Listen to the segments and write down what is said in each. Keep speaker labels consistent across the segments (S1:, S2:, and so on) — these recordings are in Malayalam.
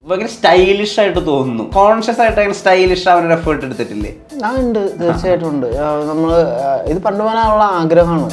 S1: ഭയങ്കര സ്റ്റൈലിഷ് ആയിട്ട് തോന്നുന്നു കോൺഷ്യസ് ആയിട്ട് അങ്ങനെ സ്റ്റൈലിഷ് അവനൊരു എഫേർട്ട് എടുത്തിട്ടില്ലേ
S2: ആ ഉണ്ട് തീർച്ചയായിട്ടും ഉണ്ട് നമ്മൾ ഇത് പണ്ടുപോകാനുള്ള ആഗ്രഹമാണ്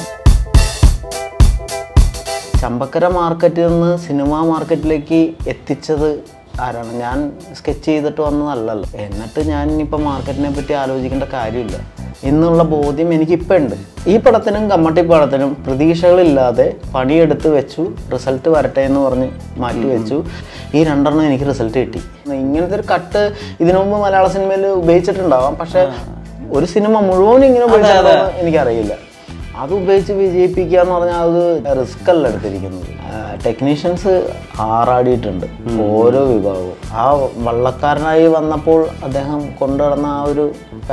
S2: ചമ്പക്കര മാർക്കറ്റിൽ നിന്ന് സിനിമാ മാർക്കറ്റിലേക്ക് എത്തിച്ചത് ആരാണ് ഞാൻ സ്കെച്ച് ചെയ്തിട്ട് വന്നതല്ലല്ലോ എന്നിട്ട് ഞാൻ ഇനിയിപ്പോൾ മാർക്കറ്റിനെ പറ്റി ആലോചിക്കേണ്ട കാര്യമില്ല എന്നുള്ള ബോധ്യം എനിക്കിപ്പോൾ ഉണ്ട് ഈ പടത്തിനും കമ്മട്ടി പടത്തിനും പ്രതീക്ഷകളില്ലാതെ പണിയെടുത്ത് വെച്ചു റിസൾട്ട് വരട്ടെ എന്ന് പറഞ്ഞ് മാറ്റി വെച്ചു ഈ രണ്ടെണ്ണം എനിക്ക് റിസൾട്ട് കിട്ടി ഇങ്ങനത്തെ ഒരു കട്ട് ഇതിനു മുമ്പ് മലയാള സിനിമയിൽ ഉപയോഗിച്ചിട്ടുണ്ടാവാം പക്ഷെ ഒരു സിനിമ മുഴുവൻ ഇങ്ങനെ ഉപയോഗിച്ചിട്ടുണ്ടോ എന്ന് എനിക്കറിയില്ല അത് ഉപയോഗിച്ച് വിജയിപ്പിക്കുക എന്ന് പറഞ്ഞാൽ അത് റിസ്ക് അല്ല എടുത്തിരിക്കുന്നത് ടെക്നീഷ്യൻസ് ആറാടിയിട്ടുണ്ട് ഓരോ വിഭാഗവും ആ വള്ളക്കാരനായി വന്നപ്പോൾ അദ്ദേഹം കൊണ്ടുനടന്ന ആ ഒരു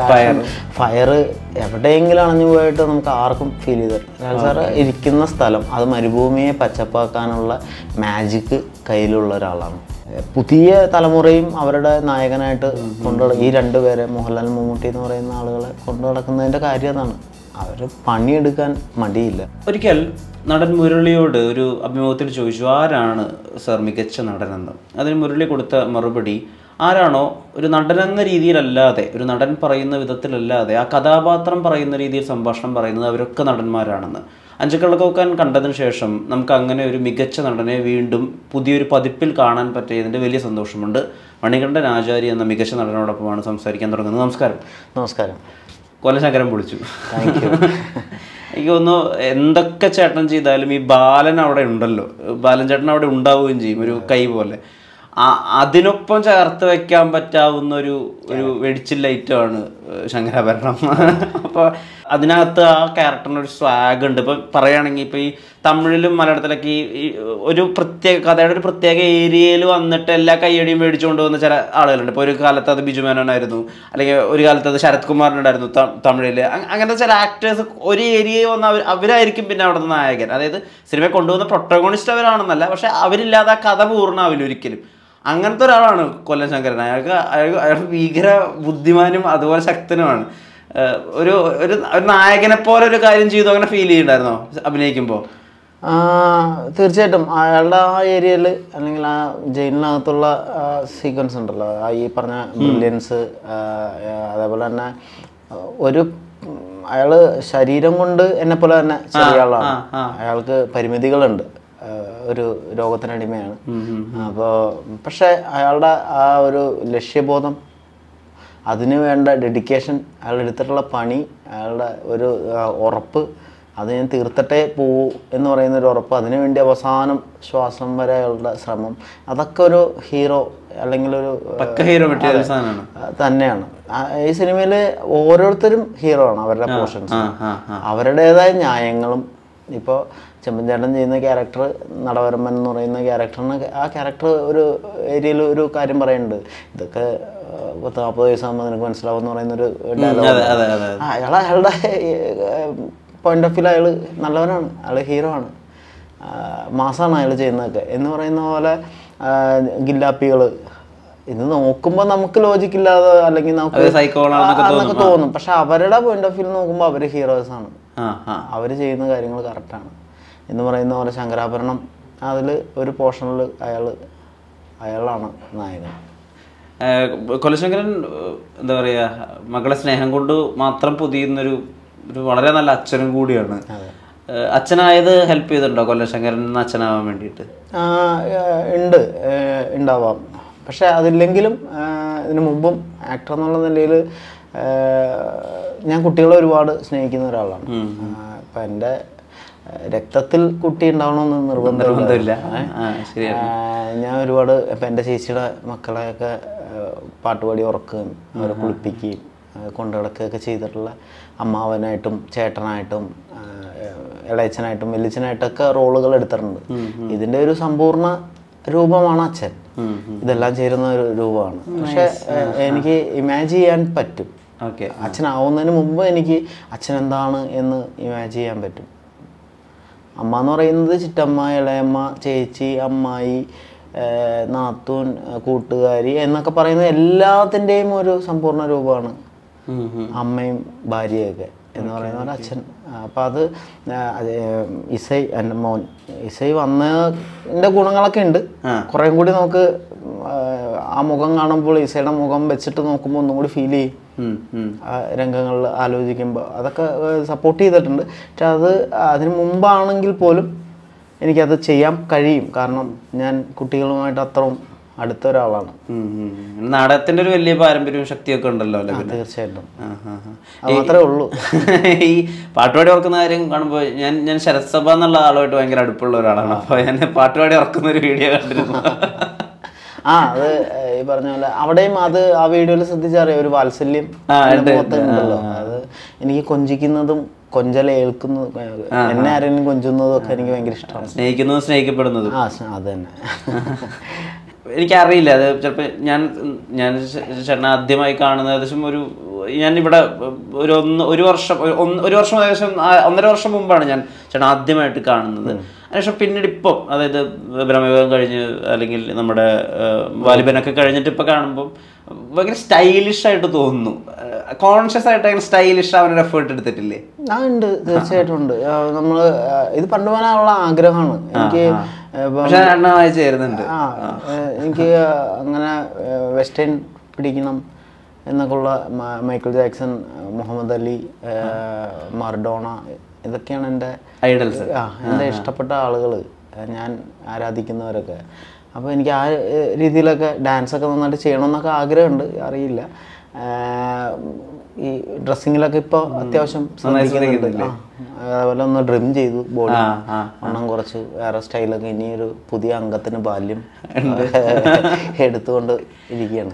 S2: ഫയർ എവിടെയെങ്കിലും അണഞ്ഞു പോയിട്ട് നമുക്ക് ആർക്കും ഫീൽ ചെയ്തിട്ടില്ല സാറ് ഇരിക്കുന്ന സ്ഥലം അത് മരുഭൂമിയെ പച്ചപ്പാക്കാനുള്ള മാജിക്ക് കയ്യിലുള്ള ഒരാളാണ് പുതിയ തലമുറയും അവരുടെ നായകനായിട്ട് കൊണ്ടു ഈ രണ്ടുപേരെ മോഹൻലാൽ മമ്മൂട്ടി എന്ന് പറയുന്ന ആളുകളെ കൊണ്ടു നടക്കുന്നതിൻ്റെ കാര്യം അതാണ് അവർ പണിയെടുക്കാൻ മടിയില്ല
S1: ഒരിക്കൽ നടൻ മുരളിയോട് ഒരു അഭിമുഖത്തിൽ ചോദിച്ചു ആരാണ് സർ മികച്ച നടനെന്ന് അതിന് മുരളി കൊടുത്ത മറുപടി ആരാണോ ഒരു നടനെന്ന രീതിയിലല്ലാതെ ഒരു നടൻ പറയുന്ന വിധത്തിലല്ലാതെ ആ കഥാപാത്രം പറയുന്ന രീതിയിൽ സംഭാഷണം പറയുന്നത് അവരൊക്കെ നടന്മാരാണെന്ന് അഞ്ചുകള്ളക്കോക്കാൻ കണ്ടതിന് ശേഷം നമുക്ക് അങ്ങനെ ഒരു മികച്ച നടനെ വീണ്ടും പുതിയൊരു പതിപ്പിൽ കാണാൻ പറ്റിയതിൻ്റെ വലിയ സന്തോഷമുണ്ട് മണികണ്ഠൻ ആചാരി എന്ന മികച്ച നടനോടൊപ്പമാണ് സംസാരിക്കാൻ തുടങ്ങുന്നത് നമസ്കാരം
S2: നമസ്കാരം
S1: കൊലശങ്കരം പൊളിച്ചു
S2: താങ്ക് യു
S1: എനിക്ക് തോന്നുന്നു എന്തൊക്കെ ചേട്ടൻ ചെയ്താലും ഈ ബാലൻ അവിടെ ഉണ്ടല്ലോ ബാലൻ ചേട്ടൻ അവിടെ ഉണ്ടാവുകയും ചെയ്യും ഒരു കൈ പോലെ ആ- അതിനൊപ്പം ചേർത്ത് വെക്കാൻ പറ്റാവുന്ന ഒരു ഒരു വെടിച്ചിൽ ലൈറ്റാണ് ശങ്കരാഭരണം അപ്പോൾ അതിനകത്ത് ആ ക്യാരക്ടറിന് ഒരു സ്വാഗ് ഉണ്ട് ഇപ്പം പറയുകയാണെങ്കിൽ ഇപ്പോൾ ഈ തമിഴിലും മലയാളത്തിലൊക്കെ ഈ ഈ ഒരു പ്രത്യേക കഥയുടെ ഒരു പ്രത്യേക ഏരിയയിൽ വന്നിട്ട് എല്ലാ കയ്യടിയും മേടിച്ചുകൊണ്ട് വന്ന ചില ആളുകളുണ്ട് ഇപ്പോൾ ഒരു കാലത്ത് അത് ബിജു മേനോനായിരുന്നു അല്ലെങ്കിൽ ഒരു കാലത്ത് അത് ശരത് കുമാറിനുണ്ടായിരുന്നു ത- തമിഴില് അങ് അങ്ങനത്തെ ചില ആക്ടേഴ്സ് ഒരു ഏരിയയിൽ വന്ന് അവർ അവരായിരിക്കും പിന്നെ അവിടുത്തെ നായകൻ അതായത് സിനിമ കൊണ്ടുവന്ന പ്രൊട്ടഗോണിസ്റ്റ് അവരാണെന്നല്ല പക്ഷെ അവരില്ലാതെ ആ കഥ പൂർണ്ണമാവില്ല ഒരിക്കലും അങ്ങനത്തെ ഒരാളാണ് കൊല്ലം ശങ്കരൻ അയാൾക്ക് അയാൾക്ക് അയാൾ ഭീകര ബുദ്ധിമാനും അതുപോലെ ശക്തനുമാണ് ഏഹ് ഒരു ഒരു ഒരു നായകനെ പോലെ ഒരു കാര്യം ചെയ്തു അങ്ങനെ ഫീൽ ചെയ്യുന്നുണ്ടായിരുന്നോ അഭിനയിക്കുമ്പോൾ
S2: ആ, തീർച്ചയായിട്ടും അയാളുടെ ആ ഏരിയയിൽ അല്ലെങ്കിൽ ആ ജയിലിനകത്തുള്ള സീക്വൻസ് ഉണ്ടല്ലോ ആ ഈ പറഞ്ഞ ബ്രില്യൻസ് അതേപോലെ തന്നെ ആ, ഒരു ഉം, അയാള് ശരീരം കൊണ്ട് എന്നെ പോലെ തന്നെ ചെറിയ ആളാണ് അയാൾക്ക് പരിമിതികളുണ്ട് ആ, ഒരു രോഗത്തിനടിമയാണ് അപ്പോൾ പക്ഷെ അയാളുടെ ആ ഒരു ലക്ഷ്യബോധം അതിന് വേണ്ട ഡെഡിക്കേഷൻ അയാൾ എടുത്തിട്ടുള്ള പണി അയാളുടെ ഒരു ആ, ഉറപ്പ് അത് ഞാൻ തീർത്തട്ടെ പോവൂ എന്ന് പറയുന്ന ഒരു ഉറപ്പ് അതിനുവേണ്ടി അവസാനം ശ്വാസം വരെ അയാളുടെ ശ്രമം അതൊക്കെ ഒരു ഹീറോ അല്ലെങ്കിൽ ഒരു
S1: പക്ക ഹീറോ പറ്റിയ ഒരു സാധനമാണ്
S2: ആ, തന്നെയാണ് ആ, ഈ സിനിമയിൽ ഓരോരുത്തരും ഹീറോ ആണ് അവരുടെ പോർഷൻസ്
S1: ആ ആ ആ
S2: അവരുടേതായ ന്യായങ്ങളും ഇപ്പോൾ ചെമ്പൻചേട്ടൻ ചെയ്യുന്ന ക്യാരക്ടർ നടവരമ്പൻ എന്ന് പറയുന്ന ക്യാരക്ടറിന് ആ ക്യാരക്ടർ ഒരു ഏരിയയിൽ ഒരു കാര്യം പറയുന്നുണ്ട് ഇതൊക്കെ ആ, പത്ത് നാൽപ്പത് വയസ്സാകുമ്പോൾ നിനക്ക് മനസ്സിലാവും എന്ന് പറയുന്ന ഒരു ഡയലോഗ്
S1: അതെ അതെ അതെ
S2: അയാൾ അയാളുടെ പോയിന്റ് ഓഫ് വ്യൂ അയാൾ നല്ലവനാണ് അയാൾ ഹീറോ ആണ് ആ, മാസാണ് അയാൾ ചെയ്യുന്നതൊക്കെ എന്ന് പറയുന്ന പോലെ ഗില്ലാപ്പികൾ ഇത് നോക്കുമ്പോൾ നമുക്ക് ലോജിക്ക് ഇല്ലാതെ അല്ലെങ്കിൽ നമുക്ക്
S1: അത് സൈക്കോളാണെന്നൊക്കെ
S2: ആ, എന്നൊക്കെ തോന്നും പക്ഷെ അവരുടെ പോയിന്റ് ഓഫ് വ്യൂ നോക്കുമ്പോൾ അവർ ഹീറോസ് ആണ്
S1: ആ ആ
S2: അവർ ചെയ്യുന്ന കാര്യങ്ങൾ കറക്റ്റാണ് എന്ന് പറയുന്ന പോലെ ശങ്കരാഭരണം അതിൽ ഒരു പോർഷനിൽ അയാൾ അയാളാണ് നായകൻ
S1: ഏഹ് കൊലശങ്കരൻ ഏഹ് എന്താ പറയാ മകളെ സ്നേഹം കൊണ്ട് മാത്രം പൊതിയുന്നൊരു ഒരു വളരെ നല്ല അച്ഛനും കൂടിയാണ് ഏഹ് അച്ഛനായത് ഹെൽപ്പ് ചെയ്തിട്ടുണ്ടോ കൊല്ലശങ്കരൻ എന്ന അച്ഛനാവാൻ വേണ്ടിയിട്ട്
S2: ആ, ഏഹ് ഉണ്ട് ഏഹ് ഉണ്ടാവാം പക്ഷെ അതില്ലെങ്കിലും ഏഹ് ഇതിനു മുമ്പും ആക്ടർ എന്നുള്ള നിലയിൽ ഞാൻ കുട്ടികളെ ഒരുപാട് സ്നേഹിക്കുന്ന ഒരാളാണ് അപ്പം എൻ്റെ ഏഹ് രക്തത്തിൽ കുട്ടി ഉണ്ടാവണമെന്ന് നിർബന്ധമില്ല
S1: നിർബന്ധമില്ല ആ ശരിയാണ്
S2: ആഹ് ഞാൻ ഒരുപാട് ഇപ്പം എൻ്റെ ചേച്ചിയുടെ മക്കളെയൊക്കെ ആഹ് പാട്ടുപാടി ഉറക്കുകയും അവരെ കുളിപ്പിക്കുകയും ആഹ് കൊണ്ടു നടക്കുകയൊക്കെ ചെയ്തിട്ടുള്ള അമ്മാവനായിട്ടും ചേട്ടനായിട്ടും ആഹ് ഇളയച്ചനായിട്ടും വലിയച്ചനായിട്ടൊക്കെ റോളുകൾ എടുത്തിട്ടുണ്ട് ഇതിൻ്റെ ഒരു സമ്പൂർണ്ണ രൂപമാണ് അച്ഛൻ ഇതെല്ലാം ചേരുന്ന ഒരു രൂപമാണ് പക്ഷെ ആഹ് എനിക്ക് ഇമാജിൻ ചെയ്യാൻ പറ്റും
S1: ഓക്കെ
S2: അച്ഛനാവുന്നതിന് മുമ്പ് എനിക്ക് അച്ഛൻ എന്താണ് എന്ന് ഇമാജിൻ ചെയ്യാൻ പറ്റും അമ്മ എന്ന് പറയുന്നത് ചിറ്റമ്മ ഇളയമ്മ ചേച്ചി അമ്മായി ഏഹ് നാത്തൂൻ ഏഹ് കൂട്ടുകാരി എന്നൊക്കെ പറയുന്ന എല്ലാത്തിൻ്റെയും ഒരു സമ്പൂർണ്ണ രൂപമാണ് അമ്മയും ഭാര്യയൊക്കെ എന്ന് പറയുന്ന പോലെ അച്ഛൻ അപ്പം അത് ആ, അത് ഇസൈ എൻ്റെ മോൻ ഇസൈ വന്നതിൻ്റെ ഗുണങ്ങളൊക്കെ ഉണ്ട് കുറേം കൂടി നമുക്ക് ആ, ആ മുഖം കാണുമ്പോൾ ഈസയുടെ മുഖം വെച്ചിട്ട് നോക്കുമ്പോൾ ഒന്നും കൂടി ഫീൽ ചെയ്യും
S1: ഉം, ഉം.
S2: ആ രംഗങ്ങളിൽ ആലോചിക്കുമ്പോൾ അതൊക്കെ സപ്പോർട്ട് ചെയ്തിട്ടുണ്ട് പക്ഷെ അത് അതിന് മുമ്പാണെങ്കിൽ പോലും എനിക്കത് ചെയ്യാൻ കഴിയും കാരണം ഞാൻ കുട്ടികളുമായിട്ട് അത്രയും അടുത്ത ഒരാളാണ്
S1: ഉം, ഉം. നാടകത്തിന്റെ ഒരു വലിയ പാരമ്പര്യവും ശക്തിയൊക്കെ ഉണ്ടല്ലോ അല്ലേ പിന്നെ
S2: തീർച്ചയായിട്ടും
S1: ആ, ആ, ആ.
S2: അത് മാത്രമേ ഉള്ളൂ
S1: ഈ പാട്ടുപാടി ഓർക്കുന്ന കാര്യം കാണുമ്പോൾ ഞാൻ ഞാൻ ശരത് സഭ എന്നുള്ള ആളുമായിട്ട് ഭയങ്കര അടുപ്പുള്ള ഒരാളാണ് അപ്പൊ ഞാൻ പാട്ടുപാടി ഓർക്കുന്ന ഒരു വീഡിയോ കണ്ടിരുന്നു
S2: ആ അത് ഏഹ്, ഈ പറഞ്ഞ പോലെ അവിടെയും അത് ആ വീഡിയോയിൽ ശ്രദ്ധിച്ചറിയാം ഒരു വാത്സല്യം
S1: ആ,
S2: അതിന്റെ
S1: ഉണ്ട്,
S2: മുഖത്ത് ഉണ്ടല്ലോ അത് എനിക്ക് കൊഞ്ചിക്കുന്നതും കൊഞ്ചല ഏൽക്കുന്നതും ഏഹ്, എന്നെ ആരെങ്കിലും കൊഞ്ചുന്നതും ഒക്കെ എനിക്ക് ഭയങ്കര ഇഷ്ടമാണ്
S1: സ്നേഹിക്കുന്നതും സ്നേഹിക്കപ്പെടുന്നതും
S2: ആ സ- അത് തന്നെ
S1: എനിക്കറിയില്ല അത് ചിലപ്പോൾ ഞാൻ ഞാൻ ചേ- ചേട്ടനെ ആദ്യമായി കാണുന്നത് ഏകദേശം ഒരു ഞാൻ ഇവിടെ ഒരു ഒന്ന് ഒരു വർഷം ഒരു ഒന്ന് ഒരു വർഷം ഏകദേശം ആ- ഒന്നര വർഷം മുമ്പാണ് ഞാൻ ചേട്ടൻ ആദ്യമായിട്ട് കാണുന്നത് അതിനുശേഷം പിന്നീട് ഇപ്പം അതായത് ബ്രഹ്മയോഗം കഴിഞ്ഞ് അല്ലെങ്കിൽ നമ്മുടെ ആ, വാലിബനൊക്കെ കഴിഞ്ഞിട്ട് ഇപ്പം കാണുമ്പോൾ ഭയങ്കര സ്റ്റൈലിഷ് ആയിട്ട് തോന്നുന്നു കോൺഷ്യസ് ആയിട്ട് അങ്ങനെ സ്റ്റൈലിഷ് അവനൊരു എഫേർട്ട് എടുത്തിട്ടില്ലേ
S2: ആ ഉണ്ട് തീർച്ചയായിട്ടും ഉണ്ട് ആ, നമ്മള് ആ, ഇത് പണ്ടുപോകാനുള്ള ആഗ്രഹമാണ് എനിക്ക് ഇപ്പം
S1: പക്ഷെ എണ്ണം വായിച്ചു തരുന്നുണ്ട്
S2: ആ ഏഹ് എനിക്ക് അങ്ങനെ വെസ്റ്റേൺ പിടിക്കണം എന്നൊക്കെയുള്ള മ- മൈക്കിൾ ജാക്സൺ മുഹമ്മദ് അലി ഏഹ് മർഡോണ ഇതൊക്കെയാണ് എൻ്റെ
S1: ഐഡൽസ്
S2: ആ എൻ്റെ ഇഷ്ടപ്പെട്ട ആളുകൾ ഞാൻ ആരാധിക്കുന്നവരൊക്കെ അപ്പോൾ എനിക്ക് ആ ഏഹ്, രീതിയിലൊക്കെ ഡാൻസൊക്കെ നന്നായിട്ട് ചെയ്യണമെന്നൊക്കെ ആഗ്രഹമുണ്ട് അറിയില്ല ഏഹ്, ഈ ഡ്രസ്സിങ്ങിലൊക്കെ ഇപ്പോൾ അത്യാവശ്യം ശ്രദ്ധിക്കുന്നുണ്ട് ആ, അതേപോലെ ഒന്ന് ഡ്രിം ചെയ്തു ബോഡി
S1: ആ ആ
S2: വണ്ണം കുറച്ച് വേറെ സ്റ്റൈലൊക്കെ ഇനിയൊരു പുതിയ അംഗത്തിന് ബാല്യം എടുത്തുകൊണ്ട് ഇരിക്കുകയാണ്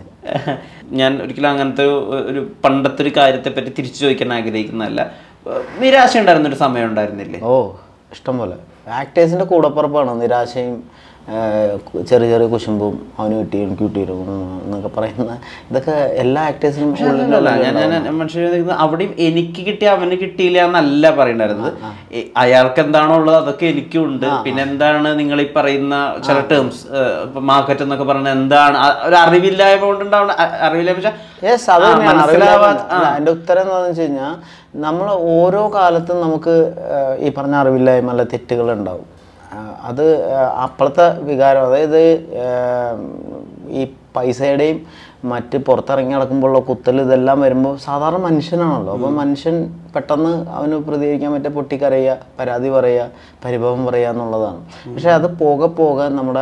S1: ഞാൻ ഒരിക്കലും അങ്ങനത്തെ ഒരു- ഒരു പണ്ടത്തെ ഒരു കാര്യത്തെ പറ്റി തിരിച്ചു ചോദിക്കാൻ ആഗ്രഹിക്കുന്നതല്ല ഏഹ് നിരാശ ഉണ്ടായിരുന്ന ഒരു സമയം ഉണ്ടായിരുന്നില്ലേ
S2: ഓ ഇഷ്ടം പോലെ ആക്ടേഴ്സിൻ്റെ കൂടപ്പുറപ്പാണ് നിരാശയും ഏഹ്, കു- ചെറിയ ചെറിയ കുശുമ്പും അവന് കിട്ടി എനിക്ക് കിട്ടിയിരുന്നു എന്നൊക്കെ പറയുന്ന ഇതൊക്കെ എല്ലാ ആക്ടേഴ്സിനും
S1: അല്ലല്ല, ഞാൻ ഞാൻ മനുഷ്യർ അവിടെയും എനിക്ക് കിട്ടിയ അവന് കിട്ടിയില്ല എന്നല്ല പറയണ്ടായിരുന്നത് എ- അയാൾക്ക് എന്താണോ ഉള്ളത് അതൊക്കെ എനിക്കും ഉണ്ട് പിന്നെ എന്താണ് നിങ്ങൾ ഈ പറയുന്ന ചില ടേംസ് മാർക്കറ്റ് എന്നൊക്കെ പറഞ്ഞ എന്താണ് ആ, ഒരു അറിവില്ലായ്മ കൊണ്ടുണ്ടാവണ അ- അറിവില്ലായ്മ വെച്ചാൽ
S2: യെസ് അത്
S1: ആ,
S2: തന്നെയാണ്
S1: മനസ്സിലാവാ-
S2: അറിവില്ലായ്മ. അല്ല, എൻ്റെ ഉത്തരം എന്താണെന്ന് വെച്ച് കഴിഞ്ഞാൽ നമ്മൾ ഓരോ കാലത്തും നമുക്ക് ഏഹ്, ഈ പറഞ്ഞ അറിവില്ലായ്മ അല്ല തെറ്റുകൾ ഉണ്ടാവും ആഹ് അത് ആഹ് അപ്പോഴത്തെ വികാരം അതായത് ഏഹ്, ഈ പൈസയുടെയും മറ്റ് പുറത്തിറങ്ങി നടക്കുമ്പോഴുള്ള കുത്തൽ ഇതെല്ലാം വരുമ്പോൾ സാധാരണ മനുഷ്യനാണല്ലോ അപ്പോൾ മനുഷ്യൻ പെട്ടെന്ന് അവന് പ്രതികരിക്കാൻ പറ്റിയ പൊട്ടിക്കരയുക പരാതി പറയുക പരിഭവം പറയുക എന്നുള്ളതാണ് പക്ഷെ അത് പോകെ പോകെ നമ്മുടെ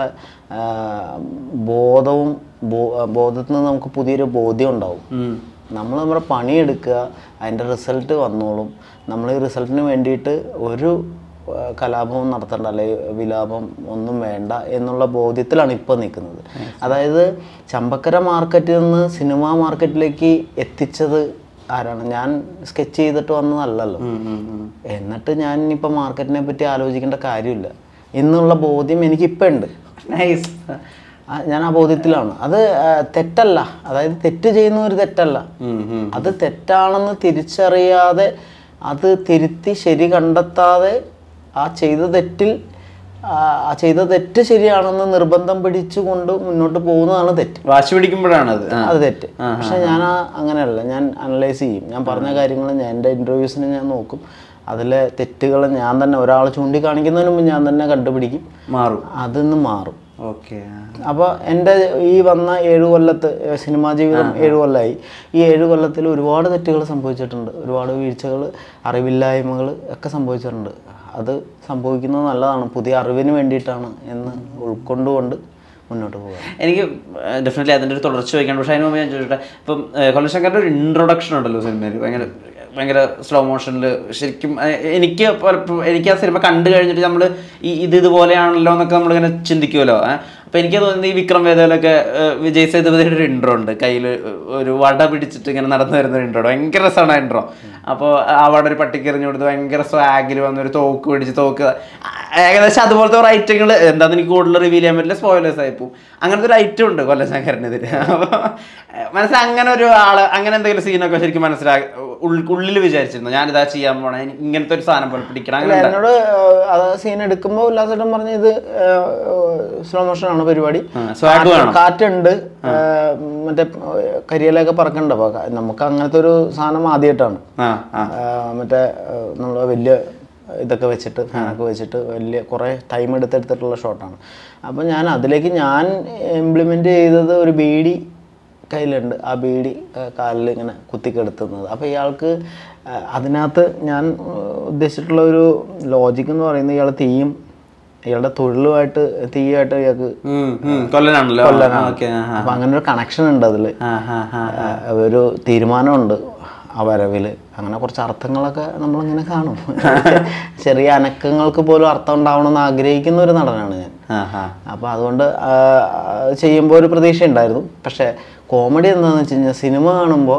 S2: ആഹ്, ബോധവും ബോ- ബോധത്തിൽ നിന്ന് നമുക്ക് പുതിയൊരു ബോധ്യം ഉണ്ടാവും
S1: ഉം.
S2: നമ്മൾ നമ്മുടെ പണിയെടുക്കുക അതിൻ്റെ റിസൾട്ട് വന്നോളും നമ്മൾ ഈ റിസൾട്ടിന് വേണ്ടിയിട്ട് ഒരു ആ, കലാപവും നടത്തണ്ട അല്ലെങ്കിൽ വിലാപം ഒന്നും വേണ്ട എന്നുള്ള ബോധ്യത്തിലാണ് ഇപ്പോൾ നിൽക്കുന്നത് അതായത് ചമ്പക്കര മാർക്കറ്റിൽ നിന്ന് സിനിമാ മാർക്കറ്റിലേക്ക് എത്തിച്ചത് ആരാണ് ഞാൻ സ്കെച്ച് ചെയ്തിട്ട് വന്നതല്ലല്ലോ
S1: ഉം, ഉം, ഉം.
S2: എന്നിട്ട് ഞാൻ ഇനിയിപ്പോൾ മാർക്കറ്റിനെ പറ്റി ആലോചിക്കേണ്ട കാര്യമില്ല എന്നുള്ള ബോധ്യം എനിക്കിപ്പോൾ ഉണ്ട്
S1: നൈസ്
S2: ആ, ഞാൻ ആ ബോധ്യത്തിലാണ് അത് ആ, തെറ്റല്ല അതായത് തെറ്റ് ചെയ്യുന്ന ഒരു തെറ്റല്ല
S1: ഉം, ഉം.
S2: അത് തെറ്റാണെന്ന് തിരിച്ചറിയാതെ അത് തിരുത്തി ശരി കണ്ടെത്താതെ ആ ചെയ്ത തെറ്റിൽ ആ ആ ചെയ്ത തെറ്റ് ശരിയാണെന്ന് നിർബന്ധം പിടിച്ചുകൊണ്ട് മുന്നോട്ട് പോകുന്നതാണ് തെറ്റ്
S1: വാശി പിടിക്കുമ്പോഴാണ് അത് ആ.
S2: അത് തെറ്റ് പക്ഷെ ഞാൻ ആ അങ്ങനെയല്ല ഞാൻ അനലൈസ് ചെയ്യും ഞാൻ പറഞ്ഞ കാര്യങ്ങൾ ഞാൻ എൻ്റെ ഇൻ്റർവ്യൂസിന് ഞാൻ നോക്കും അതിലെ തെറ്റുകൾ ഞാൻ തന്നെ ഒരാൾ ചൂണ്ടിക്കാണിക്കുന്നതിന് മുമ്പ് ഞാൻ തന്നെ കണ്ടുപിടിക്കും
S1: മാറും
S2: അതിന്ന് മാറും
S1: ഓക്കെ
S2: അപ്പോൾ എൻ്റെ ഈ വന്ന ഏഴ് കൊല്ലത്ത് ഏഹ് സിനിമാ ജീവിതം ഏഴ് കൊല്ലമായി ഈ ഏഴ് കൊല്ലത്തിൽ ഒരുപാട് തെറ്റുകൾ സംഭവിച്ചിട്ടുണ്ട് ഒരുപാട് വീഴ്ചകൾ അറിവില്ലായ്മകൾ ഒക്കെ സംഭവിച്ചിട്ടുണ്ട് അത് സംഭവിക്കുന്നത് നല്ലതാണ് പുതിയ അറിവിന് വേണ്ടിയിട്ടാണ് എന്ന് ഉൾക്കൊണ്ടുകൊണ്ട് മുന്നോട്ട് പോകുക
S1: എനിക്ക് ഡെഫിനറ്റ്ലി അതിൻ്റെ ഒരു തുടർച്ച ചോദിക്കണം പക്ഷേ അതിന് മുമ്പ് ഞാൻ ചോദിച്ചോട്ടെ ഇപ്പം കൊല്ലശങ്കറിൻ്റെ ഒരു ഇൻട്രൊഡക്ഷൻ ഉണ്ടല്ലോ സിനിമയിൽ ഭയങ്കര ഭയങ്കര സ്ലോ മോഷനിൽ ശരിക്കും ഏഹ്, എനിക്ക് പലപ്പോഴും എനിക്ക് ആ സിനിമ കണ്ടു കഴിഞ്ഞിട്ട് നമ്മൾ ഈ ഇത് ഇതുപോലെയാണല്ലോ എന്നൊക്കെ നമ്മളിങ്ങനെ ചിന്തിക്കുമല്ലോ ഏഹ്. അപ്പോൾ എനിക്ക് തോന്നുന്നത് ഈ വിക്രം വേദയിലൊക്കെ ഏഹ്, വിജയ് സേതുപതിയുടെ ഒരു ഇൻട്രോ ഉണ്ട് കയ്യിൽ ഒരു വട പിടിച്ചിട്ട് ഇങ്ങനെ നടന്നു വരുന്ന ഒരു ഇൻട്രോ ഭയങ്കര രസമാണ് ആ ഇൻട്രോ അപ്പോൾ അവിടെ ഒരു പട്ടിക്കെറിഞ്ഞു കൊടുത്ത് ഭയങ്കര സ്വാഗിൽ വന്ന് ഒരു തോക്ക് പിടിച്ച് തോക്ക് ആ, ഏകദേശം അതുപോലത്തെ ഒരു ഐറ്റങ്ങൾ എന്താണെന്ന് എനിക്ക് കൂടുതൽ റിവീൽ ചെയ്യാൻ പറ്റില്ല സ്പോയിലേഴ്സ് ആയി പോകും അങ്ങനത്തെ ഒരു ഐറ്റം ഉണ്ട് കൊല്ലശങ്കരനെതിരെ അപ്പോൾ മനസ്സിൽ അങ്ങനെ ഒരു ആള് അങ്ങനെ എന്തെങ്കിലും സീനൊക്കെ ശരിക്കും മനസ്സിലാക്കി ഉള്ളിൽ വിചാരിച്ചിരുന്നു ഞാനിതാ ചെയ്യാൻ പോണേ എനിക്ക് ഇങ്ങനത്തെ ഒരു സാധനം പോലെ പിടിക്കണം
S2: അല്ല
S1: അങ്ങനെ
S2: എന്നോട് ഏഹ്, അത് സീൻ എടുക്കുമ്പോൾ ഉല്ലാസേട്ടൻ പറഞ്ഞ ഇത് സ്ലോ മോഷൻ ആണ് പരിപാടി
S1: swag
S2: കാറ്റ്
S1: വേണം.
S2: കാറ്റുണ്ട് ഏഹ്, മറ്റേ ഏഹ്, കരിയിലൊക്കെ പറക്കണ്ട അപ്പോൾ നമുക്ക് അങ്ങനത്തെ ഒരു സാധനം ആദ്യമായിട്ടാണ്
S1: ആ ആ
S2: ആ, മറ്റേ നമ്മൾ വലിയ ഇതൊക്കെ വെച്ചിട്ട് ഫാനൊക്കെ വെച്ചിട്ട് വലിയ കുറേ ടൈം എടുത്തെടുത്തിട്ടുള്ള ഷോട്ടാണ് അപ്പോൾ ഞാൻ അതിലേക്ക് ഞാൻ ഇംപ്ലിമെൻ്റ് ചെയ്തത് ഒരു ബീഡി കയ്യിലുണ്ട് ആ ബീഡി കാലിൽ ഇങ്ങനെ കുത്തിക്കെടുത്തുന്നത് അപ്പോൾ ഇയാൾക്ക് ആ, അതിനകത്ത് ഞാൻ ആ, ഉദ്ദേശിച്ചിട്ടുള്ള ഒരു ലോജിക് എന്ന് പറയുന്നത് ഇയാൾ തീയും ഇയാളുടെ തൊഴിലുമായിട്ട് തീയായിട്ട് ഇയാൾക്ക്
S1: ഉം, ഉം, കൊല്ലനാണല്ലോ ഓക്കെ
S2: അപ്പം അങ്ങനെ ഒരു കണക്ഷൻ ഉണ്ട് അതിൽ
S1: ആ ആ ആ
S2: ഒരു തീരുമാനമുണ്ട് ആ വരവിൽ അങ്ങനെ കുറച്ച് അർത്ഥങ്ങളൊക്കെ നമ്മളിങ്ങനെ കാണും ചെറിയ അനക്കങ്ങൾക്ക് പോലും അർത്ഥം ഉണ്ടാവണമെന്ന് ആഗ്രഹിക്കുന്ന ഒരു നടനാണ് ഞാൻ
S1: ആ ആ
S2: അപ്പോൾ അതുകൊണ്ട് ചെയ്യുമ്പോൾ ഒരു പ്രതീക്ഷ ഉണ്ടായിരുന്നു പക്ഷേ കോമഡി എന്താണെന്ന് വെച്ച് കഴിഞ്ഞാൽ സിനിമ കാണുമ്പോൾ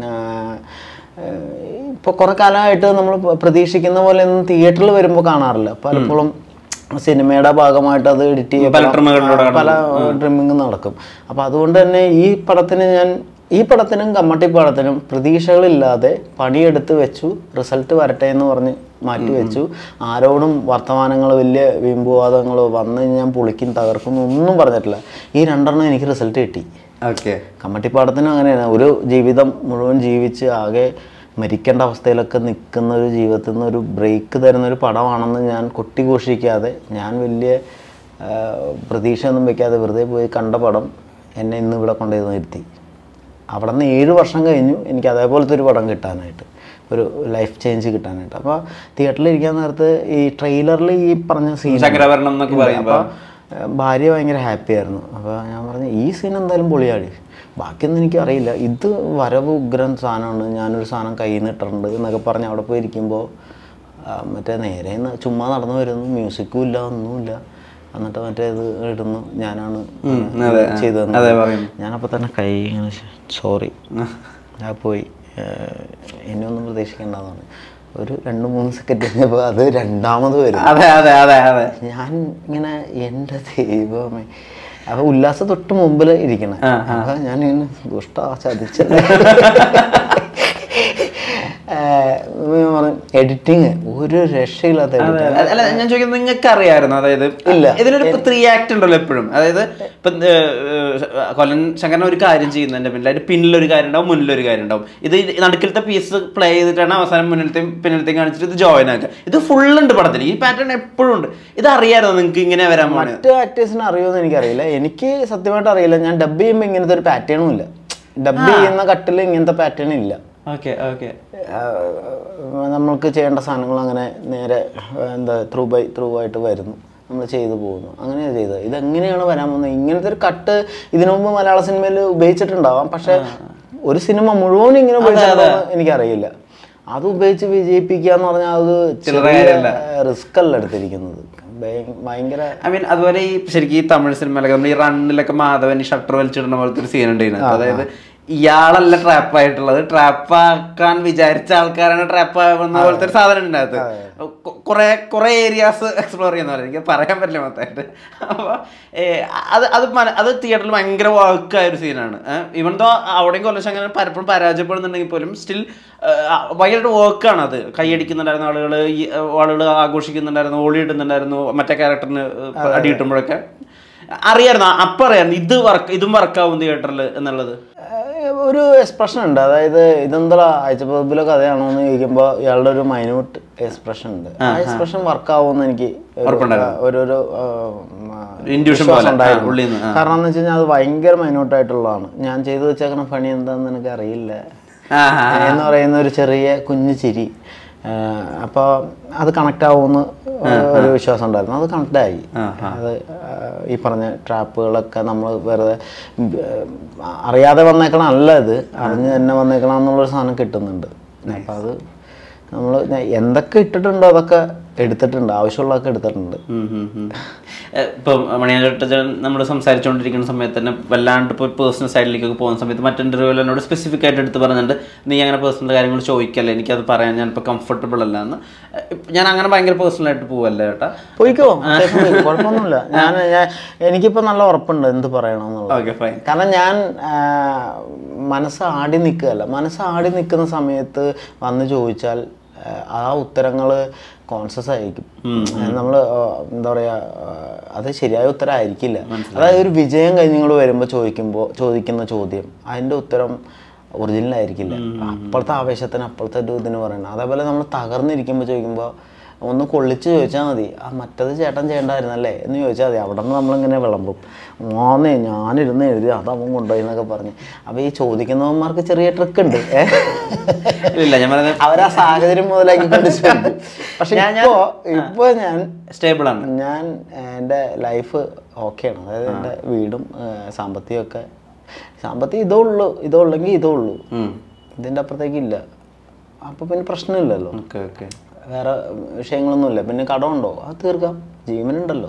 S2: ഇപ്പോൾ കുറേ കാലമായിട്ട് നമ്മൾ പ്രതീക്ഷിക്കുന്ന പോലെ ഒന്നും തിയേറ്ററിൽ വരുമ്പോൾ കാണാറില്ല പലപ്പോഴും സിനിമയുടെ ഭാഗമായിട്ട് അത് എഡിറ്റ്
S1: പല ട്രിമ്മുകളിലൂടെ
S2: പല ട്രിമ്മിങ് നടക്കും അപ്പോൾ അതുകൊണ്ട് തന്നെ ഈ പടത്തിന് ഞാൻ ഈ പടത്തിനും കമ്മട്ടി പടത്തിനും പ്രതീക്ഷകളില്ലാതെ പണിയെടുത്ത് വെച്ചു റിസൾട്ട് വരട്ടെ എന്ന് പറഞ്ഞ് മാറ്റി വെച്ചു ആരോടും വർത്തമാനങ്ങൾ വലിയ വീമ്പുവാദങ്ങളോ വന്ന് ഞാൻ പൊളിക്കും തകർക്കും ഒന്നും പറഞ്ഞിട്ടില്ല ഈ രണ്ടെണ്ണം എനിക്ക് റിസൾട്ട് കിട്ടി
S1: ഓക്കെ
S2: കമ്മട്ടിപ്പാടത്തിനും അങ്ങനെയാണ് ഒരു ജീവിതം മുഴുവൻ ജീവിച്ച് ആകെ മരിക്കേണ്ട അവസ്ഥയിലൊക്കെ നിൽക്കുന്ന ഒരു ജീവിതത്തിൽ നിന്ന് ഒരു ബ്രേക്ക് തരുന്ന ഒരു പടമാണെന്ന് ഞാൻ കൊട്ടിഘോഷിക്കാതെ ഞാൻ വലിയ ആ, പ്രതീക്ഷയൊന്നും വെക്കാതെ വെറുതെ പോയി കണ്ട പടം എന്നെ ഇന്ന് ഇവിടെ കൊണ്ടുപോയി നിർത്തി അവിടെ നിന്ന് ഏഴ് വർഷം കഴിഞ്ഞു എനിക്ക് അതേപോലത്തെ ഒരു പടം കിട്ടാനായിട്ട് ഒരു ലൈഫ് ചേഞ്ച് കിട്ടാനായിട്ട് അപ്പോൾ തിയേറ്ററിൽ ഇരിക്കാൻ നേരത്ത് ഈ ട്രെയിലറിൽ ഈ പറഞ്ഞ സീൻ
S1: ശങ്കരാഭരണം എന്നൊക്കെ പറയുമ്പോൾ
S2: അപ്പോൾ ഭാര്യ ഭയങ്കര ഹാപ്പി ആയിരുന്നു അപ്പോൾ ഞാൻ പറഞ്ഞു ഈ സീൻ എന്തായാലും പൊളിയാടി ബാക്കിയൊന്നും എനിക്ക് അറിയില്ല ഇത് വരവ് ഉഗ്രൻ സാധനമാണ് ഞാനൊരു സാധനം കയ്യിൽ നിന്ന് ഇട്ടിട്ടുണ്ട് എന്നൊക്കെ പറഞ്ഞ് അവിടെ പോയി ഇരിക്കുമ്പോൾ മറ്റേ നേരെ ന- ചുമ്മാ നടന്നു വരുന്നു മ്യൂസിക്കും ഇല്ല ഒന്നുമില്ല എന്നിട്ട് മറ്റേ ഇത് ഇടുന്നു ഞാനാണ്
S1: അതെ,
S2: ചെയ്തു
S1: അതെ പറയുന്നു
S2: ഞാനപ്പോൾ തന്നെ കൈ ഇങ്ങനെ സോറി ഞാൻ പോയി ഏഹ്, ഇനിയൊന്നും പ്രതീക്ഷിക്കേണ്ടതാണ് ഒരു രണ്ട് മൂന്ന് സെക്കൻഡ് കഴിഞ്ഞപ്പോൾ അത് രണ്ടാമത് വരും
S1: അതെ അതെ അതെ അതെ
S2: ഞാൻ ഇങ്ങനെ എൻ്റെ ദൈവമേ അപ്പൊ ഉല്ലാസ തൊട്ട് മുമ്പിൽ ഇരിക്കണം അപ്പൊ ഞാൻ ഇങ്ങനെ ദുഷ്ട ചതിച്ചത് എഡിറ്റിങ് ഒരു രക്ഷയില്ലാത്ത
S1: അതെ,
S2: editing.
S1: അല്ല ഞാൻ ചോദിക്കുന്നത് നിങ്ങൾക്ക് അറിയായിരുന്നു അതായത്
S2: ഇല്ല.
S1: ഇതിനൊരു ത്രീ ആക്ട് ഉണ്ടല്ലോ എപ്പോഴും അതായത് ഇപ്പൊ കൊല്ലൻ ശങ്കരൻ ഒരു കാര്യം ചെയ്യുന്നതിന്റെ പിന്നിൽ അതിന്റെ പിന്നിലൊരു കാര്യം ഉണ്ടാവും മുന്നിലൊരു കാര്യം ഉണ്ടാവും ഇത് ഈ നടുക്കിലത്തെ പീസ് പ്ലേ ചെയ്തിട്ടാണ് അവസാനം മുന്നിലത്തെയും പിന്നിലത്തെയും കാണിച്ചിട്ട് ഇത് ജോയിൻ ആക്കുക ഇത് ഫുൾ ഉണ്ട് പടത്തിൽ ഈ പാറ്റേൺ എപ്പോഴും ഉണ്ട് ഇത് അറിയാമായിരുന്നു നിങ്ങൾക്ക് ഇങ്ങനെ വരാൻ പോണത്
S2: മറ്റ് ആക്ടേഴ്സിന് അറിയുമെന്ന് എനിക്കറിയില്ല എനിക്ക് സത്യമായിട്ട് അറിയില്ല ഞാൻ ഡബ് ചെയ്യുമ്പോൾ ഇങ്ങനത്തെ ഒരു പാറ്റേണും ഇല്ല ഡബ് ചെയ്യുന്ന കട്ടിൽ ഇങ്ങനത്തെ പാറ്റേൺ ഇല്ല
S1: ഓക്കെ ഓക്കെ
S2: ആഹ് നമ്മൾക്ക് ചെയ്യേണ്ട സാധനങ്ങൾ അങ്ങനെ നേരെ എന്താ ത്രൂ ബൈ ത്രൂ ആയിട്ട് വരുന്നു നമ്മൾ ചെയ്തു പോകുന്നു അങ്ങനെയാണ് ചെയ്തത് ഇതെങ്ങനെയാണ് വരാൻ പോകുന്നത് ഇങ്ങനത്തെ ഒരു കട്ട് ഇതിനു മുമ്പ് മലയാള സിനിമയിൽ ഉപയോഗിച്ചിട്ടുണ്ടാവാം പക്ഷെ ഒരു സിനിമ മുഴുവൻ ഇങ്ങനെ ഉപയോഗിച്ചിട്ടുണ്ടോ എനിക്കറിയില്ല അത് ഉപയോഗിച്ച് വിജയിപ്പിക്കുക എന്ന് പറഞ്ഞാൽ അത്
S1: കാര്യമല്ല.
S2: റിസ്ക് അല്ല എടുത്തിരിക്കുന്നത് ഭയ- ഭയങ്കര
S1: ഐ മീൻ അതുപോലെ ഈ ശരിക്കും ഈ തമിഴ് സിനിമയിലൊക്കെ നമ്മൾ ഈ റണ്ണിലൊക്കെ മാധവൻ ഈ ഷട്ടർ വലിച്ചിടുന്ന പോലത്തെ ഒരു സീൻ ഉണ്ട് ഇതിനകത്ത് അതായത് ഇയാളല്ല ട്രാപ്പ് ആയിട്ടുള്ളത് ട്രാപ്പ് ആക്കാൻ വിചാരിച്ച ആൾക്കാരാണ് ട്രാപ്പ് ആവുന്ന പോലത്തെ ഒരു സാധനം ഉണ്ട് അതിനകത്ത് കൊ- കുറെ കുറെ ഏരിയാസ് എക്സ്പ്ലോർ ചെയ്യുന്ന പോലെ എനിക്ക് പറയാൻ പറ്റില്ല മൊത്തമായിട്ട് അപ്പോൾ അത് അത് മന- അത് തിയേറ്ററിൽ ഭയങ്കര വർക്കായ ഒരു സീനാണ് ഇവൻ ദോ അവിടെയും കൊല്ലം അങ്ങനെ പലപ്പോഴും പരാജയപ്പെടുന്നുണ്ടെങ്കിൽ പോലും സ്റ്റിൽ ഭയങ്കരമായിട്ട് വർക്കാണ് അത് കൈയടിക്കുന്നുണ്ടായിരുന്ന ആളുകൾ ഈ ആളുകൾ ആഘോഷിക്കുന്നുണ്ടായിരുന്നു ഓളി ഇടുന്നുണ്ടായിരുന്നു മറ്റേ ക്യാരക്ടറിന് അടി കിട്ടുമ്പോഴൊക്കെ അറിയായിരുന്നു അപ്പം അറിയായിരുന്നു ഇത് വർക്ക് ഇതും വർക്കാവും തിയേറ്ററിൽ എന്നുള്ളത്
S2: ഏഹ് ഒരു എക്സ്പ്രഷൻ ഉണ്ട് അതായത് ഇതെന്താ അയച്ചപ്പതിലെ കഥയാണോ എന്ന് ചോദിക്കുമ്പോൾ ഇയാളുടെ ഒരു മൈന്യൂട്ട് എക്സ്പ്രഷൻ ഉണ്ട് ആ എക്സ്പ്രഷൻ വർക്ക് ആവുമെന്ന് എനിക്ക് ഒരു- ഒരു ഒരു
S1: Intuition പോലെ, ആ, ഉള്ളിന്ന്, ആ.
S2: കാരണം എന്ന് വെച്ച് കഴിഞ്ഞാൽ അത് ഭയങ്കര മൈന്യൂട്ട് ആയിട്ടുള്ളതാണ് ഞാൻ ചെയ്തു വെച്ചേക്കണ പണി എന്താണെന്ന് എനിക്ക് അറിയില്ല
S1: ആ, ആ,
S2: എന്ന് പറയുന്ന ഒരു ചെറിയ കുഞ്ഞു ചിരി അപ്പോൾ അത് കണക്റ്റ് ആവുമെന്ന് ഒരു വിശ്വാസം ഉണ്ടായിരുന്നു അത് കണക്റ്റ് ആയി അത് ആ, ഈ പറഞ്ഞ ട്രാപ്പുകളൊക്കെ നമ്മൾ വെറുതെ ഉം, ആ, അറിയാതെ വന്നേക്കണം അല്ല ഇത് അറിഞ്ഞ് തന്നെ വന്നേക്കണം എന്നുള്ളൊരു സാധനം കിട്ടുന്നുണ്ട് അപ്പം അത് നമ്മൾ എന്തൊക്കെ ഇട്ടിട്ടുണ്ടോ അതൊക്കെ എടുത്തിട്ടുണ്ട് ആവശ്യമുള്ളതൊക്കെ എടുത്തിട്ടുണ്ട്
S1: ഉം ഉം ഉം. ഏഹ് ഇപ്പം മണിയാചട്ടൻ നമ്മൾ സംസാരിച്ചുകൊണ്ടിരിക്കുന്ന സമയത്ത് തന്നെ വല്ലാണ്ട് ഇപ്പോൾ പേഴ്സണൽ സൈഡിലേക്കൊക്കെ പോകുന്ന സമയത്ത് മറ്റു ഇൻ്റർവ്യൂവിൽ എന്നോട് സ്പെസിഫിക് ആയിട്ട് എടുത്ത് പറഞ്ഞിട്ടുണ്ട് നീ അങ്ങനെ പേഴ്സണൽ കാര്യങ്ങൾ ചോദിക്കല്ലേ എനിക്കത് പറയാൻ ഞാനിപ്പോൾ കംഫർട്ടബിൾ അല്ല എന്ന് ഏഹ് ഞാൻ അങ്ങനെ ഭയങ്കര പേഴ്സണൽ ആയിട്ട് പോവല്ലേ ചേട്ടാ
S2: പോയിക്കോ അത്യാവശ്യം പോയിക്കോ. കുഴപ്പമൊന്നുമില്ല ഞാൻ ഞാൻ എനിക്കിപ്പോൾ നല്ല ഉറപ്പുണ്ട് എന്ത് പറയണമെന്നുള്ളത്
S1: ഓക്കെ ഫൈൻ
S2: കാരണം ഞാൻ ആ, മനസ്സ് ആടി നിൽക്കുകയല്ല മനസ്സ് ആടി നിൽക്കുന്ന സമയത്ത് വന്ന് ചോദിച്ചാൽ ആ, ആ ഉത്തരങ്ങൾ കോൺഷ്യസ് ആയിരിക്കും നമ്മൾ എന്താ പറയുക അത് ശരിയായ ഉത്തരം ആയിരിക്കില്ല അതായത് ഒരു വിജയം കഴിഞ്ഞുങ്ങൾ വരുമ്പോൾ ചോദിക്കുമ്പോൾ ചോദിക്കുന്ന ചോദ്യം അതിൻ്റെ ഉത്തരം ഒറിജിനൽ ആയിരിക്കില്ല അപ്പോഴത്തെ ആവേശത്തിന് അപ്പോഴത്തെ ഒരു ഇതിന് പറയണം അതേപോലെ നമ്മൾ തകർന്നിരിക്കുമ്പോൾ ചോദിക്കുമ്പോൾ ഒന്ന് കൊള്ളിച്ച് ചോദിച്ചാൽ മതി ആ മറ്റത് ചേട്ടൻ ചെയ്യണ്ടായിരുന്നല്ലേ എന്ന് ചോദിച്ചാൽ മതി അവിടെ നിന്ന് നമ്മളിങ്ങനെ വിളമ്പും മോന്നേ ഞാനിരുന്ന് എഴുതി അതവൻ കൊണ്ടുപോയി എന്നൊക്കെ പറഞ്ഞ് അപ്പോൾ ഈ ചോദിക്കുന്നവന്മാർക്ക് ചെറിയ ട്രിക്ക് ഉണ്ട് ഏ?
S1: ഇല്ല ഞാൻ പറയുന്നത്
S2: അവരാ സാഹചര്യം മുതലാക്കിക്കൊണ്ട് ചോദിക്കും പക്ഷെ ഇപ്പോൾ ഇപ്പോൾ ഞാൻ
S1: സ്റ്റേബിൾ ആണ്
S2: ഞാൻ എൻ്റെ ലൈഫ് ഓക്കെയാണ് അതായത് എൻ്റെ വീടും ഏഹ്, സാമ്പത്തികമൊക്കെ സാമ്പത്തികം ഇതേ ഉള്ളൂ ഇതേ ഉള്ളെങ്കിൽ ഇതേ ഉള്ളൂ ഇതിൻ്റെ അപ്പുറത്തേക്ക് ഇല്ല അപ്പോൾ പിന്നെ പ്രശ്നമില്ലല്ലോ
S1: ഓക്കെ ഓക്കെ
S2: വേറെ വിഷയങ്ങളൊന്നുമില്ല പിന്നെ കടമുണ്ടോ അത് തീർക്കാം ജീവനുണ്ടല്ലോ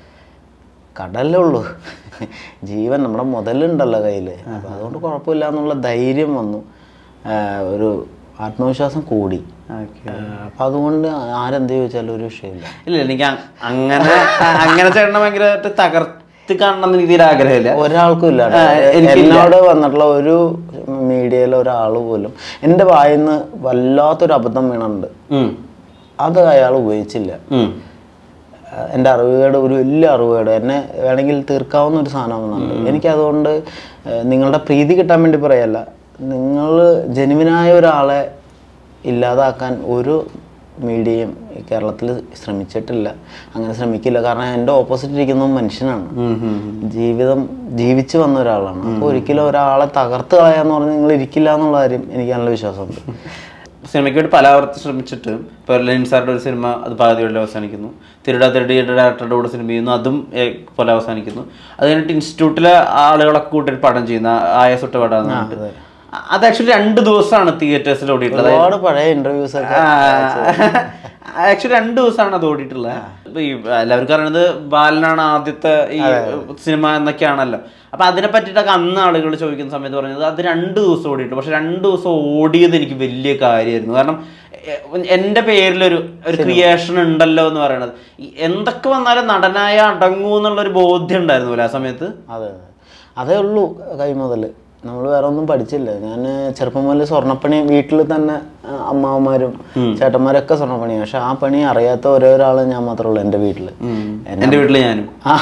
S2: കടല്ലേ ഉള്ളൂ ജീവൻ നമ്മുടെ മുതലുണ്ടല്ലോ കയ്യിൽ അപ്പോൾ അതുകൊണ്ട് കുഴപ്പമില്ല എന്നുള്ള ധൈര്യം വന്നു ആഹ് ഒരു ആത്മവിശ്വാസം കൂടി
S1: ഓക്കെ
S2: അപ്പം അതുകൊണ്ട് ആരെന്ത് ചോദിച്ചാലും ഒരു വിഷയമില്ല
S1: ഇല്ല എനിക്ക് അ- അങ്ങനെ അങ്ങനെ ചേട്ടനെ ഭയങ്കരമായിട്ട് തകർത്ത് കാണണം എന്ന് രീതിയിൽ ആഗ്രഹമില്ല
S2: ഒരാൾക്കും ഇല്ല കേട്ടോ. എന്നോട് വന്നിട്ടുള്ള ഒരു മീഡിയയിലെ ഒരാൾ പോലും എൻ്റെ വായിന്ന് വല്ലാത്തൊരു അബദ്ധം വീണുണ്ട്
S1: ഉം.
S2: അത് അയാൾ ഉപയോഗിച്ചില്ല
S1: ഉം.
S2: ആഹ് എൻ്റെ അറിവുകേട് ഒരു വലിയ അറിവുകേട് എന്നെ വേണമെങ്കിൽ തീർക്കാവുന്ന ഒരു സാധനമാണെന്നുണ്ട് എനിക്കതുകൊണ്ട് ആഹ് നിങ്ങളുടെ പ്രീതി കിട്ടാൻ വേണ്ടി പറയല്ല നിങ്ങൾ ജനുവിനായ ഒരാളെ ഇല്ലാതാക്കാൻ ഒരു മീഡിയയും കേരളത്തിൽ ശ്രമിച്ചിട്ടില്ല അങ്ങനെ ശ്രമിക്കില്ല കാരണം എൻ്റെ ഓപ്പോസിറ്റ് ഇരിക്കുന്നത് മനുഷ്യനാണ്
S1: ഉം, ഉം, ഉം.
S2: ജീവിതം ജീവിച്ചു വന്ന ഒരാളാണ് അപ്പോൾ ഒരിക്കലും ഒരാളെ തകർത്ത് കളയാന്ന് പറഞ്ഞ് നിങ്ങൾ ഇരിക്കില്ല എന്നുള്ള കാര്യം എനിക്ക് നല്ല വിശ്വാസമുണ്ട്
S1: സിനിമയ്ക്ക് വേണ്ടി പലാവർത്തി ശ്രമിച്ചിട്ട് ഇപ്പോൾ ലെനിൻ സാറുടെ ഒരു സിനിമ അത് പാതിയോടെ അവസാനിക്കുന്നു തിരുടാ തിരുടിയുടെ ഡയറക്ടറുടെ കൂടെ സിനിമ ചെയ്യുന്നു അതും ഏ, പോലെ അവസാനിക്കുന്നു അത് കഴിഞ്ഞിട്ട് ഇൻസ്റ്റിറ്റ്യൂട്ടിലെ ആളുകളൊക്കെ കൂട്ടിട്ട് പടം ചെയ്യുന്ന ആയ സുട്ട പടം അത് ആക്ച്വലി രണ്ട് ദിവസമാണ് തിയേറ്റേഴ്സിൽ ഓടിയിട്ടുള്ളത്
S2: ഒരുപാട് പഴയ ഇന്റർവ്യൂസ് ഒക്കെ
S1: ആക്ച്വലി രണ്ട് ദിവസമാണ് അത് ഓടിയിട്ടുള്ളത് ഇപ്പൊ ഈ എല്ലാവർക്കും അറിയണത് ബാലനാണ് ആദ്യത്തെ ഈ സിനിമ എന്നൊക്കെയാണല്ലോ അപ്പൊ അതിനെ പറ്റിയിട്ടൊക്കെ അന്ന് ആളുകൾ ചോദിക്കുന്ന സമയത്ത് പറഞ്ഞത് അത് രണ്ട് ദിവസം ഓടിയിട്ടു പക്ഷെ രണ്ട് ദിവസം ഓടിയത് എനിക്ക് വലിയ കാര്യമായിരുന്നു കാരണം എ- എൻ്റെ പേരിലൊരു ഒരു ക്രിയേഷൻ ഉണ്ടല്ലോ എന്ന് പറയണത് ഈ എന്തൊക്കെ വന്നാലും നടനായ അടങ്ങൂ എന്നുള്ളൊരു ബോധ്യം ഉണ്ടായിരുന്നില്ല ആ സമയത്ത്
S2: അതെ അതെ അതേ ഉള്ളൂ കൈ മുതൽ നമ്മൾ വേറെ ഒന്നും പഠിച്ചില്ല ഞാൻ ചെറുപ്പം മുതൽ സ്വർണ്ണപ്പണി വീട്ടിൽ തന്നെ ആ, അമ്മാവന്മാരും ചേട്ടന്മാരൊക്കെ സ്വർണ്ണപ്പണിയാണ് പക്ഷെ ആ പണി അറിയാത്ത ഒരേ ഒരാൾ ഞാൻ മാത്രമേ ഉള്ളൂ എൻ്റെ വീട്ടിൽ
S1: എൻ്റെ വീട്ടിൽ ഞാനും
S2: ആ,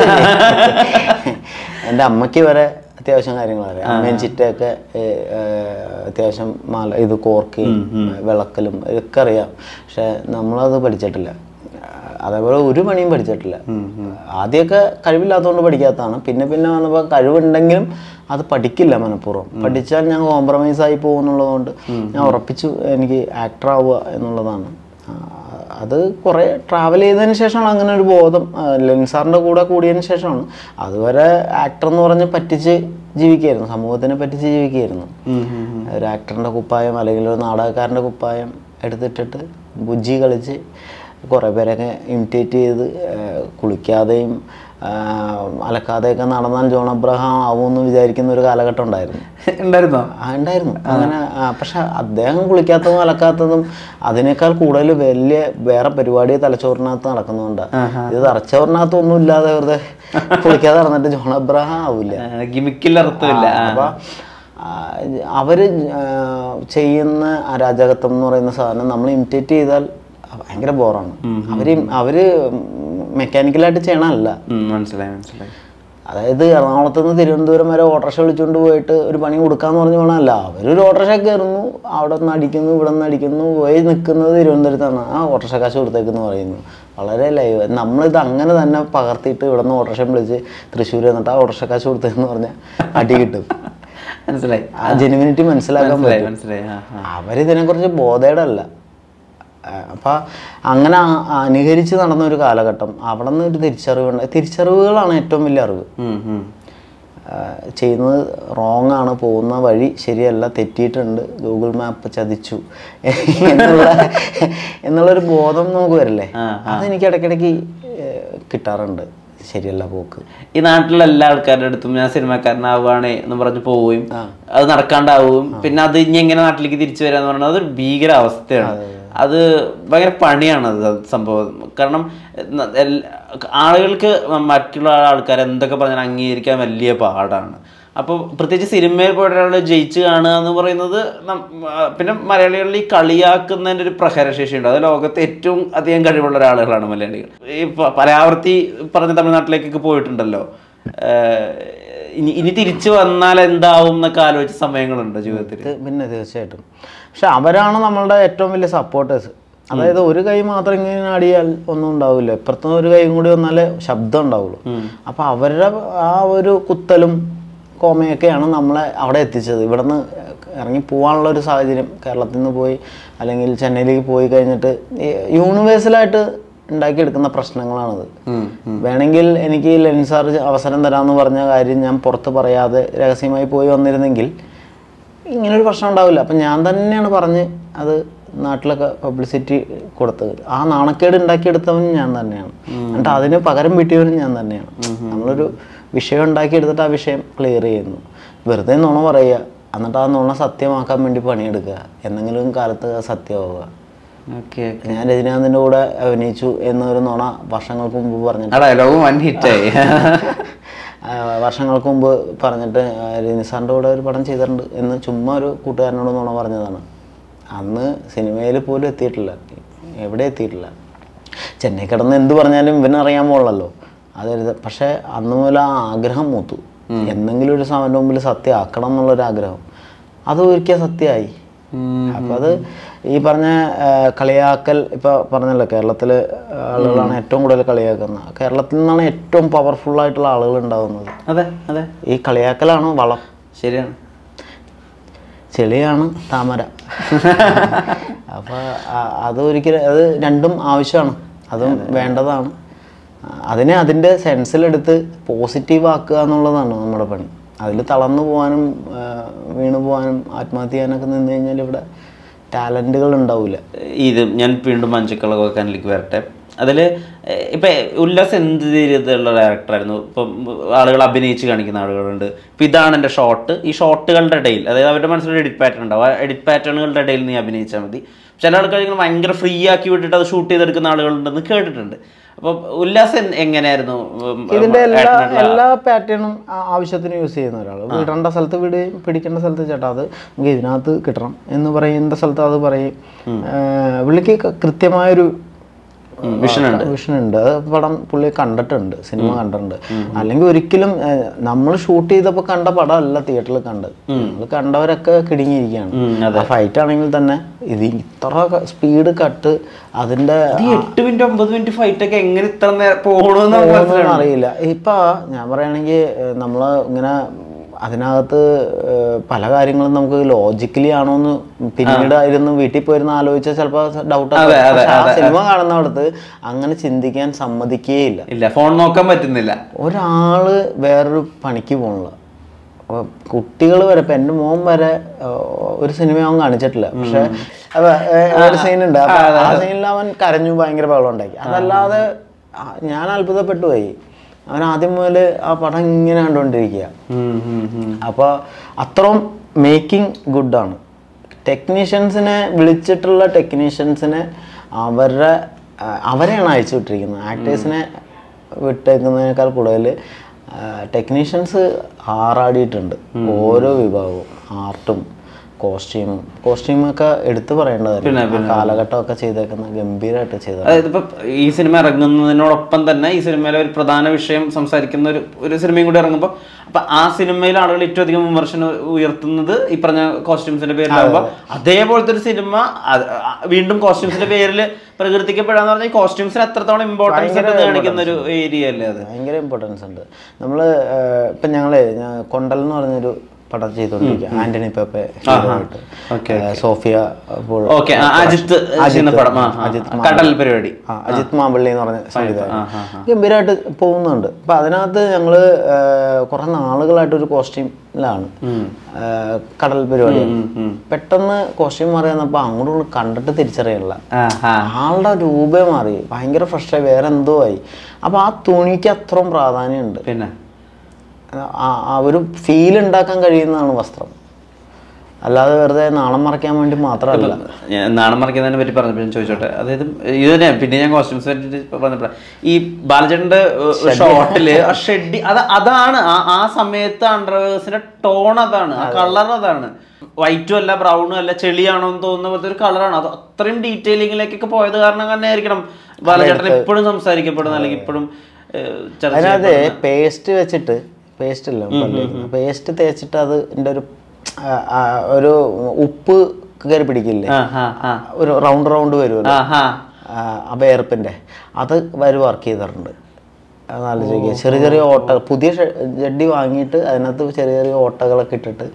S2: എൻ്റെ അമ്മയ്ക്ക് വരെ അത്യാവശ്യം കാര്യങ്ങൾ അറിയാം അമ്മയും ചിറ്റയൊക്കെ ഏ, ഏ, അത്യാവശ്യം മാല ഇത് കോർക്കുകയും വിളക്കലും ഇതൊക്കെ അറിയാം പക്ഷെ നമ്മളത് പഠിച്ചിട്ടില്ല അതേപോലെ ഒരു പണിയും പഠിച്ചിട്ടില്ല ആദ്യമൊക്കെ കഴിവില്ലാത്തതുകൊണ്ട് പഠിക്കാത്തതാണ് പിന്നെ പിന്നെ വന്നപ്പോൾ കഴിവുണ്ടെങ്കിലും അത് പഠിക്കില്ല മനഃപൂർവ്വം പഠിച്ചാൽ ഞാൻ കോംപ്രമൈസ് ആയി പോകുന്നുള്ളതുകൊണ്ട് ഞാൻ ഉറപ്പിച്ചു എനിക്ക് ആക്ടർ ആവുക എന്നുള്ളതാണ് ആ, അത് കുറേ ട്രാവൽ ചെയ്തതിന് ശേഷമാണ് അങ്ങനെ ഒരു ബോധം ആ, ലെൻസാറിൻ്റെ കൂടെ കൂടിയതിന് ശേഷമാണ് അതുവരെ ആക്ടർ എന്ന് പറഞ്ഞ് പറ്റിച്ച് ജീവിക്കുകയായിരുന്നു സമൂഹത്തിനെ പറ്റിച്ച് ജീവിക്കുകയായിരുന്നു ഒരു ആക്ടറിൻ്റെ കുപ്പായം അല്ലെങ്കിൽ ഒരു നാടകക്കാരൻ്റെ കുപ്പായം എടുത്തിട്ടിട്ട് ബുജ്ജി കളിച്ച് കുറേ പേരൊക്കെ ഇമിറ്റേറ്റ് ചെയ്ത് ആ, കുളിക്കാതെയും ആ, അലക്കാതെയൊക്കെ നടന്നാൽ ജോൺ അബ്രഹാം ആവുമെന്ന് വിചാരിക്കുന്ന ഒരു കാലഘട്ടം ഉണ്ടായിരുന്നു
S1: ഉണ്ടായിരുന്നോ
S2: ആ, ഉണ്ടായിരുന്നു അങ്ങനെ ആ, പക്ഷെ അദ്ദേഹം കുളിക്കാത്തതും അലക്കാത്തതും അതിനേക്കാൾ കൂടുതൽ വലിയ വേറെ പരിപാടി തലച്ചോറിനകത്ത് നടക്കുന്നുണ്ട് ഇത് തലച്ചോറിനകത്ത് ഒന്നും ഇല്ലാതെ വെറുതെ കുളിക്കാതെ നടന്നിട്ട് ജോൺ അബ്രഹാം ആവില്ല
S1: ഗിമിക്കിൽ അർത്ഥമില്ല ആ.
S2: അപ്പൊ ആ, അവര് ആ, ചെയ്യുന്ന അരാജകത്വം എന്ന് പറയുന്ന സാധനം നമ്മൾ ഇമിറ്റേറ്റ് ചെയ്താൽ ഭയങ്കര ബോറാണ് അവര് അവര് മെക്കാനിക്കലായിട്ട് ചെയ്യണമല്ല
S1: ഉം, മനസ്സിലായി മനസ്സിലായി
S2: അതായത് എറണാകുളത്ത് നിന്ന് തിരുവനന്തപുരം വരെ ഓട്ടോറിക്ഷ വിളിച്ചുകൊണ്ട് പോയിട്ട് ഒരു പണി കൊടുക്കാന്ന് പറഞ്ഞ് വേണമല്ല അവരൊരു ഓട്ടോറിക്ഷ കയറുന്നു അവിടെ നിന്ന് അടിക്കുന്നു ഇവിടെ നിന്ന് അടിക്കുന്നു പോയി നിൽക്കുന്നത് തിരുവനന്തപുരത്താണ് ആ ഓട്ടോറിക്ഷ കാശ് കൊടുത്തേക്കെന്ന് പറയുന്നു വളരെ ലൈവ് നമ്മളിത് അങ്ങനെ തന്നെ പകർത്തിയിട്ട് ഇവിടെ നിന്ന് ഓട്ടോറിക്ഷ വിളിച്ച് തൃശ്ശൂർ എന്നിട്ട് ആ ഓട്ടോറിക്ഷ കാശ് കൊടുത്തേന്ന് പറഞ്ഞാൽ അടി കിട്ടും
S1: മനസ്സിലായി
S2: ആ ജെനുവിനിറ്റി മനസ്സിലാക്കാൻ
S1: മനസ്സിലായി
S2: പറ്റും
S1: മനസ്സിലായി ആ ആ
S2: അവരിതിനെക്കുറിച്ച് ബോധേടല്ല അപ്പം അങ്ങനെ ആ- അനുകരിച്ച് നടന്ന ഒരു കാലഘട്ടം അവിടെ നിന്ന് ഒരു തിരിച്ചറിവുണ്ട് തിരിച്ചറിവുകളാണ് ഏറ്റവും വലിയ അറിവ്
S1: ഉം, ഉം.
S2: ആ, ചെയ്യുന്നത് റോങ് ആണ് പോകുന്ന വഴി ശരിയല്ല തെറ്റിയിട്ടുണ്ട് ഗൂഗിൾ മാപ്പ് ചതിച്ചു എന്നുള്ള എന്നുള്ളൊരു ബോധം നമുക്ക് വരില്ലേ അതെനിക്ക് ഇടയ്ക്കിടയ്ക്ക് ഏ, കിട്ടാറുണ്ട് ശരിയല്ല പോക്ക്
S1: ഈ നാട്ടിലെ എല്ലാ ആൾക്കാരുടെ അടുത്തും ഞാൻ സിനിമക്കാരനാവുകയാണേ എന്ന് പറഞ്ഞ് പോവുകയും അത് നടക്കാണ്ടാവുകയും പിന്നെ അത് ഇനി എങ്ങനെ നാട്ടിലേക്ക് തിരിച്ചു വരാന്ന് പറഞ്ഞാൽ അതൊരു ഭീകര അവസ്ഥയാണ് അത് ഭയങ്കര പണിയാണ് അത് സംഭവം കാരണം ന- എൽ- ആളുകൾക്ക് മറ്റുള്ള ആൾക്കാർ എന്തൊക്കെ പറഞ്ഞാൽ അംഗീകരിക്കാൻ വലിയ പാടാണ് അപ്പോൾ പ്രത്യേകിച്ച് സിനിമയിൽ പോയിട്ട് ഒരാൾ ജയിച്ച് കാണുക എന്ന് പറയുന്നത് നം- ആ, പിന്നെ മലയാളികളിൽ ഈ കളിയാക്കുന്നതിൻ്റെ ഒരു പ്രഹരശേഷിയുണ്ട് അത് ലോകത്തെ ഏറ്റവും അധികം കഴിവുള്ള ഒരാളുകളാണ് മലയാളികൾ ഈ പ- പരാവർത്തി പറഞ്ഞ തമിഴ്നാട്ടിലേക്കൊക്കെ പോയിട്ടുണ്ടല്ലോ ഏഹ്, ഇനി ഇനി തിരിച്ചു വന്നാൽ എന്താവും എന്നൊക്കെ ആലോചിച്ച സമയങ്ങളുണ്ട് ജീവിതത്തിൽ
S2: ഇത് പിന്നെ തീർച്ചയായിട്ടും പക്ഷെ അവരാണ് നമ്മളുടെ ഏറ്റവും വലിയ സപ്പോർട്ടേഴ്സ് അതായത് ഒരു കൈ മാത്രം ഇങ്ങനെ ആടിയാൽ ഒന്നും ഉണ്ടാവില്ല ഇപ്പുറത്തുനിന്ന് ഒരു കൈയും കൂടി വന്നാലേ ശബ്ദം ഉണ്ടാവുള്ളൂ അപ്പൊ അവരുടെ ആ ഒരു കുത്തലും കോമയൊക്കെയാണ് നമ്മളെ അവിടെ എത്തിച്ചത് ഇവിടുന്ന് ഇറങ്ങി പോകാനുള്ള ഒരു സാഹചര്യം കേരളത്തിൽ നിന്ന് പോയി അല്ലെങ്കിൽ ചെന്നൈയിലേക്ക് പോയി കഴിഞ്ഞിട്ട് യൂണിവേഴ്സലായിട്ട് ഉണ്ടാക്കിയെടുക്കുന്ന പ്രശ്നങ്ങളാണിത്
S1: ഉം.
S2: വേണമെങ്കിൽ എനിക്ക് ലെൻസാർ അവസരം തരാമെന്ന് പറഞ്ഞ കാര്യം ഞാൻ പുറത്ത് പറയാതെ രഹസ്യമായി പോയി വന്നിരുന്നെങ്കിൽ ഇങ്ങനൊരു പ്രശ്നം ഉണ്ടാവില്ല അപ്പം ഞാൻ തന്നെയാണ് പറഞ്ഞ് അത് നാട്ടിലൊക്കെ പബ്ലിസിറ്റി കൊടുത്തത് ആ നാണക്കേട് ഉണ്ടാക്കിയെടുത്തവൻ ഞാൻ തന്നെയാണ് എന്നിട്ട് അതിന് പകരം വീട്ടിയവനും ഞാൻ തന്നെയാണ് നമ്മളൊരു വിഷയം ഉണ്ടാക്കിയെടുത്തിട്ട് ആ വിഷയം ക്ലിയർ ചെയ്യുന്നു വെറുതെ നുണ പറയുക എന്നിട്ട് ആ നുണ സത്യമാക്കാൻ വേണ്ടി പണിയെടുക്കുക എന്തെങ്കിലും കാലത്ത് അത് സത്യമാവുക
S1: ഓക്കെ
S2: ഞാൻ രജനീകാന്തിൻ്റെ കൂടെ അഭിനയിച്ചു എന്നൊരു നുണ വർഷങ്ങൾക്ക് മുമ്പ് പറഞ്ഞിട്ട്
S1: ആ ഡയലോഗ് വൻ ഹിറ്റായി
S2: ആ, വർഷങ്ങൾക്ക് മുമ്പ് പറഞ്ഞിട്ട് ആ, രജനി സാറിൻ്റെ കൂടെ ഒരു പടം ചെയ്തിട്ടുണ്ട് എന്ന് ചുമ്മാ ഒരു കൂട്ടുകാരനോട് നുണ പറഞ്ഞതാണ് അന്ന് സിനിമയിൽ പോലും എത്തിയിട്ടില്ല എവിടെ എത്തിയിട്ടില്ല ചെന്നൈ കിടന്ന് എന്ത് പറഞ്ഞാലും ഇവനറിയാൻ പോളല്ലോ അതെഴുത പക്ഷേ അന്ന് മുതൽ ആ ആഗ്രഹം മൂത്തു എന്തെങ്കിലും ഒരു സമൻ്റെ മുമ്പിൽ സത്യം ആക്കണം എന്നുള്ളൊരു ആഗ്രഹം അത് ഒരിക്കൽ സത്യമായി അപ്പം അത് ഈ പറഞ്ഞ ആ, കളിയാക്കൽ ഇപ്പൊ പറഞ്ഞല്ലോ കേരളത്തിലെ ആളുകളാണ് ഏറ്റവും കൂടുതൽ കളിയാക്കുന്നത് കേരളത്തിൽ നിന്നാണ് ഏറ്റവും പവർഫുൾ ആയിട്ടുള്ള ആളുകൾ ഉണ്ടാകുന്നത്
S1: അതെ അതെ
S2: ഈ കളിയാക്കലാണ് വളം
S1: ശരിയാണ്
S2: ചെളിയാണ് താമര അപ്പൊ ആ- അത് ഒരിക്കലും അത് രണ്ടും ആവശ്യമാണ് അതും വേണ്ടതാണ് ആ, അതിനെ അതിൻ്റെ സെൻസിലെടുത്ത് പോസിറ്റീവ് ആക്കുക എന്നുള്ളതാണ് നമ്മുടെ പണി അതിൽ തളർന്നു പോകാനും ആ, വീണു പോകാനും ആത്മഹത്യ ചെയ്യാനൊക്കെ നിന്ന് കഴിഞ്ഞാൽ ഇവിടെ ടാലൻറ്റുകൾ ഉണ്ടാവില്ല
S1: ഇത് ഞാൻ വീണ്ടും മഞ്ചക്കള കോക്കാനിലേക്ക് വരട്ടെ അതിൽ ഇപ്പം ഉല്ലാസ് എന്ത് രീതിയിലുള്ള ഡയറക്ടറായിരുന്നു ഇപ്പം ആളുകൾ അഭിനയിച്ച് കാണിക്കുന്ന ആളുകളുണ്ട് ഇപ്പം ഇതാണ് എൻ്റെ ഷോട്ട് ഈ ഷോട്ടുകളുടെ ഇടയിൽ അതായത് അവരുടെ മനസ്സിലൊരു എഡിറ്റ് പാറ്റേൺ ഉണ്ടാവും ആ എഡിറ്റ് പാറ്റേണുകളുടെ ഇടയിൽ നീ അഭിനയിച്ചാൽ മതി ചില ആൾക്കാർ ഇങ്ങനെ ഭയങ്കര ഫ്രീ ആക്കി വിട്ടിട്ട് അത് ഷൂട്ട് ചെയ്തെടുക്കുന്ന ആളുകളുണ്ടെന്ന് കേട്ടിട്ടുണ്ട് അപ്പം ഉല്ലാസ് എൻ- എങ്ങനെയായിരുന്നു ഉം,
S2: ഇതിന്റെ എല്ലാ
S1: ഏട്ടനുള്ള-
S2: എല്ലാ പാറ്റേണും ആവശ്യത്തിന് യൂസ് ചെയ്യുന്ന ഒരാൾ വിടേണ്ട സ്ഥലത്ത് വിടുകയും പിടിക്കേണ്ട സ്ഥലത്ത് ചേട്ടാ അത് നമുക്ക് ഇതിനകത്ത് കിട്ടണം എന്ന് പറയുന്ന സ്ഥലത്ത് അത് പറയും ഏഹ് പുള്ളിക്ക് ക- കൃത്യമായൊരു വിഷൻ ഉണ്ട് വിഷൻ ഉണ്ട് അത് പടം പുള്ളി കണ്ടിട്ടുണ്ട് സിനിമ കണ്ടിട്ടുണ്ട് അല്ലെങ്കിൽ ഒരിക്കലും നമ്മൾ ഷൂട്ട് ചെയ്തപ്പോൾ കണ്ട പടമല്ല തിയേറ്ററിൽ കണ്ടത് നമ്മൾ കണ്ടവരൊക്കെ കിടുങ്ങിയിരിക്കുകയാണ്
S1: ഉം, അതെ.
S2: ആ ഫൈറ്റ് ആണെങ്കിൽ തന്നെ ഇത് ഇത്ര സ്പീഡ് കട്ട് അതിന്റെ
S1: ഈ എട്ട് മിനിറ്റ് ഒമ്പത് മിനിറ്റ് ഫൈറ്റ് ഒക്കെ എങ്ങനെ ഇത്ര നേരം പോകണമെന്ന് നമുക്ക്
S2: ഒന്നും അറിയില്ല ഇപ്പൊ ഞാൻ പറയുകയാണെങ്കിൽ നമ്മൾ ഇങ്ങനെ അതിനകത്ത് ഏഹ്, പല കാര്യങ്ങളും നമുക്ക് ലോജിക്കലി ആണോന്ന് പിന്നീട് ഇരുന്ന് വീട്ടിൽ പോയിരുന്ന് ആലോചിച്ചാൽ ചിലപ്പോൾ ഡൗട്ട്
S1: അതെ, അതെ,
S2: ആ സിനിമ കാണുന്നിടത്ത് അങ്ങനെ ചിന്തിക്കാൻ സമ്മതിക്കേയില്ല
S1: ഇല്ല ഫോൺ നോക്കാൻ പറ്റുന്നില്ല
S2: ഒരാള് വേറൊരു പണിക്ക് പോകണില്ല കുട്ടികൾ വരെ ഇപ്പൊ എൻ്റെ മോൻ വരെ ഏഹ്, ഒരു സിനിമ അവൻ കാണിച്ചിട്ടില്ല പക്ഷെ അപ്പൊ, ഏഹ്, ഒരു സീനുണ്ട് അപ്പൊ ആ സീനിൽ അവൻ കരഞ്ഞു ഭയങ്കര ബഹളം ഉണ്ടാക്കി അതല്ലാതെ ആ, ഞാൻ അത്ഭുതപ്പെട്ടു പോയി അവൻ ആദ്യം മുതൽ ആ പടം ഇങ്ങനെ കണ്ടുകൊണ്ടിരിക്കുക
S1: ഉം, ഉം, ഉം.
S2: അപ്പോൾ അത്രയും മേക്കിംഗ് ഗുഡാണ് ടെക്നീഷ്യൻസിനെ വിളിച്ചിട്ടുള്ള ടെക്നീഷ്യൻസിനെ അവരുടെ ആ, അവരെയാണ് അയച്ചു വിട്ടിരിക്കുന്നത് ആക്ടേഴ്സിനെ വിട്ടേക്കുന്നതിനേക്കാൾ കൂടുതൽ ടെക്നീഷ്യൻസ് ആറാടിയിട്ടുണ്ട് ഓരോ വിഭാഗവും ആർട്ടും കോസ്റ്റ്യൂമും കോസ്റ്റ്യൂമൊക്കെ എടുത്തു പറയേണ്ടതായിരുന്നു ആ കാലഘട്ടമൊക്കെ ചെയ്തേക്കുന്ന ഗംഭീരമായിട്ട് ചെയ്ത
S1: അതായത് ഇപ്പൊ ഈ സിനിമ ഇറങ്ങുന്നതിനോടൊപ്പം തന്നെ ഈ സിനിമയിലെ ഒരു പ്രധാന വിഷയം സംസാരിക്കുന്ന ഒരു ഒരു സിനിമയും കൂടി ഇറങ്ങുമ്പോൾ അപ്പൊ ആ സിനിമയിൽ ആളുകൾ ഏറ്റവും അധികം വിമർശനം ഉയർത്തുന്നത് ഈ പറഞ്ഞ കോസ്റ്റ്യൂംസിന്റെ പേരിലാകുമ്പോൾ അതേപോലത്തെ ഒരു സിനിമ അത് ആ വീണ്ടും കോസ്റ്റ്യൂംസിന്റെ പേരിൽ പ്രകീർത്തിക്കപ്പെടാന്ന് പറഞ്ഞാൽ ഈ കോസ്റ്റ്യൂംസിന് എത്രത്തോളം ഇമ്പോർട്ടൻസ് ഉണ്ടെന്ന് കാണിക്കുന്ന ഒരു ഏരിയ അല്ലേ അത്
S2: ഭയങ്കര ഇമ്പോർട്ടൻസ് ഉണ്ട് നമ്മൾ ഇപ്പം ഞങ്ങൾ കൊണ്ടൽ എന്ന് പറഞ്ഞൊരു പടം ചെയ്തുകൊണ്ടിരിക്കുക ആന്റണി പെപ്പെ ഹീറോയായിട്ട്.
S1: ഓക്കെ
S2: ഏഹ് സോഫിയ അപ്പോൾ
S1: ഓക്കെ അജിത്ത് ചെയ്യുന്ന പടം ആ, ആ, ആ. കടൽ പരിപാടി
S2: ആ, അജിത് മാമ്പള്ളി എന്ന് പറഞ്ഞ സംവിധായകൻ
S1: ആ, ആ, ആ.
S2: ഗംഭീരമായിട്ട് പോകുന്നുണ്ട് അപ്പൊ അതിനകത്ത് ഞങ്ങള് കുറെ നാളുകളായിട്ട് ഒരു കോസ്റ്റ്യൂമിലാണ് കടൽ പരിപാടി പെട്ടെന്ന് കോസ്റ്റ്യൂം മാറി വന്നപ്പോ അങ്ങോട്ടും ഇങ്ങോട്ടും കണ്ടിട്ട് തിരിച്ചറിയില്ല
S1: ആ, ആ.
S2: ആളുടെ രൂപേ മാറി ഭയങ്കര ഫ്രഷായി വേറെ എന്തോ ആയി അപ്പൊ ആ തുണിക്ക് അത്രയും പ്രാധാന്യമുണ്ട്
S1: പിന്നെ
S2: ആ- ആ ഒരു ഫീൽ ഉണ്ടാക്കാൻ കഴിയുന്നതാണ് വസ്ത്രം അല്ലാതെ വെറുതെ നാണം മറയ്ക്കാൻ വേണ്ടി മാത്രമല്ല
S1: ഞാൻ നാണം മറിക്കുന്നതിനെ പറ്റി പറഞ്ഞപ്പോൾ ഞാൻ ചോദിച്ചോട്ടെ അതായത് ഇത് തന്നെ പിന്നെ ഞാൻ കോസ്റ്റ്യൂംസ് പറ്റി പറഞ്ഞപ്പോൾ ഈ ബാലചേട്ടന്റെ ഷോട്ടില് ആ ഷെഡി അത് അതാണ് ആ ആ സമയത്ത് അണ്ടർവേഴ്സിന്റെ ടോൺ അതാണ് ആ കളർ അതാണ് വൈറ്റും അല്ല ബ്രൗണും അല്ല ചെളിയാണോ എന്ന് തോന്നുന്ന പോലത്തെ ഒരു കളറാണ് അത് അത്രയും ഡീറ്റെയിലിങ്ങിലേക്കൊക്കെ പോയത് കാരണം തന്നെ ആയിരിക്കണം ബാലചേട്ടൻ എപ്പോഴും സംസാരിക്കപ്പെടുന്ന അല്ലെങ്കിൽ ഇപ്പോഴും ഏഹ്, ചർച്ച
S2: അതിനകത്ത് പേസ്റ്റ് വെച്ചിട്ട് പേസ്റ്റ് ഇല്ല പേസ്റ്റ് തേച്ചിട്ട് അത് എൻ്റെ ഒരു ആ, ആ, ഒരു ഉപ്പ് കയറി പിടിക്കില്ലേ
S1: ആ ആ ആ
S2: ഒരു റൗണ്ട് റൗണ്ട് വരുമല്ലോ
S1: ആ ആ
S2: ആ, ആ വേർപ്പിൻ്റെ അത് വരെ വർക്ക് ചെയ്തിട്ടുണ്ട് അത് ആലോചിക്കുക ചെറിയ ചെറിയ ഓട്ട പുതിയ ഷെ- ജഡ്ഡി വാങ്ങിയിട്ട് അതിനകത്ത് ചെറിയ ചെറിയ ഓട്ടകളൊക്കെ ഇട്ടിട്ട്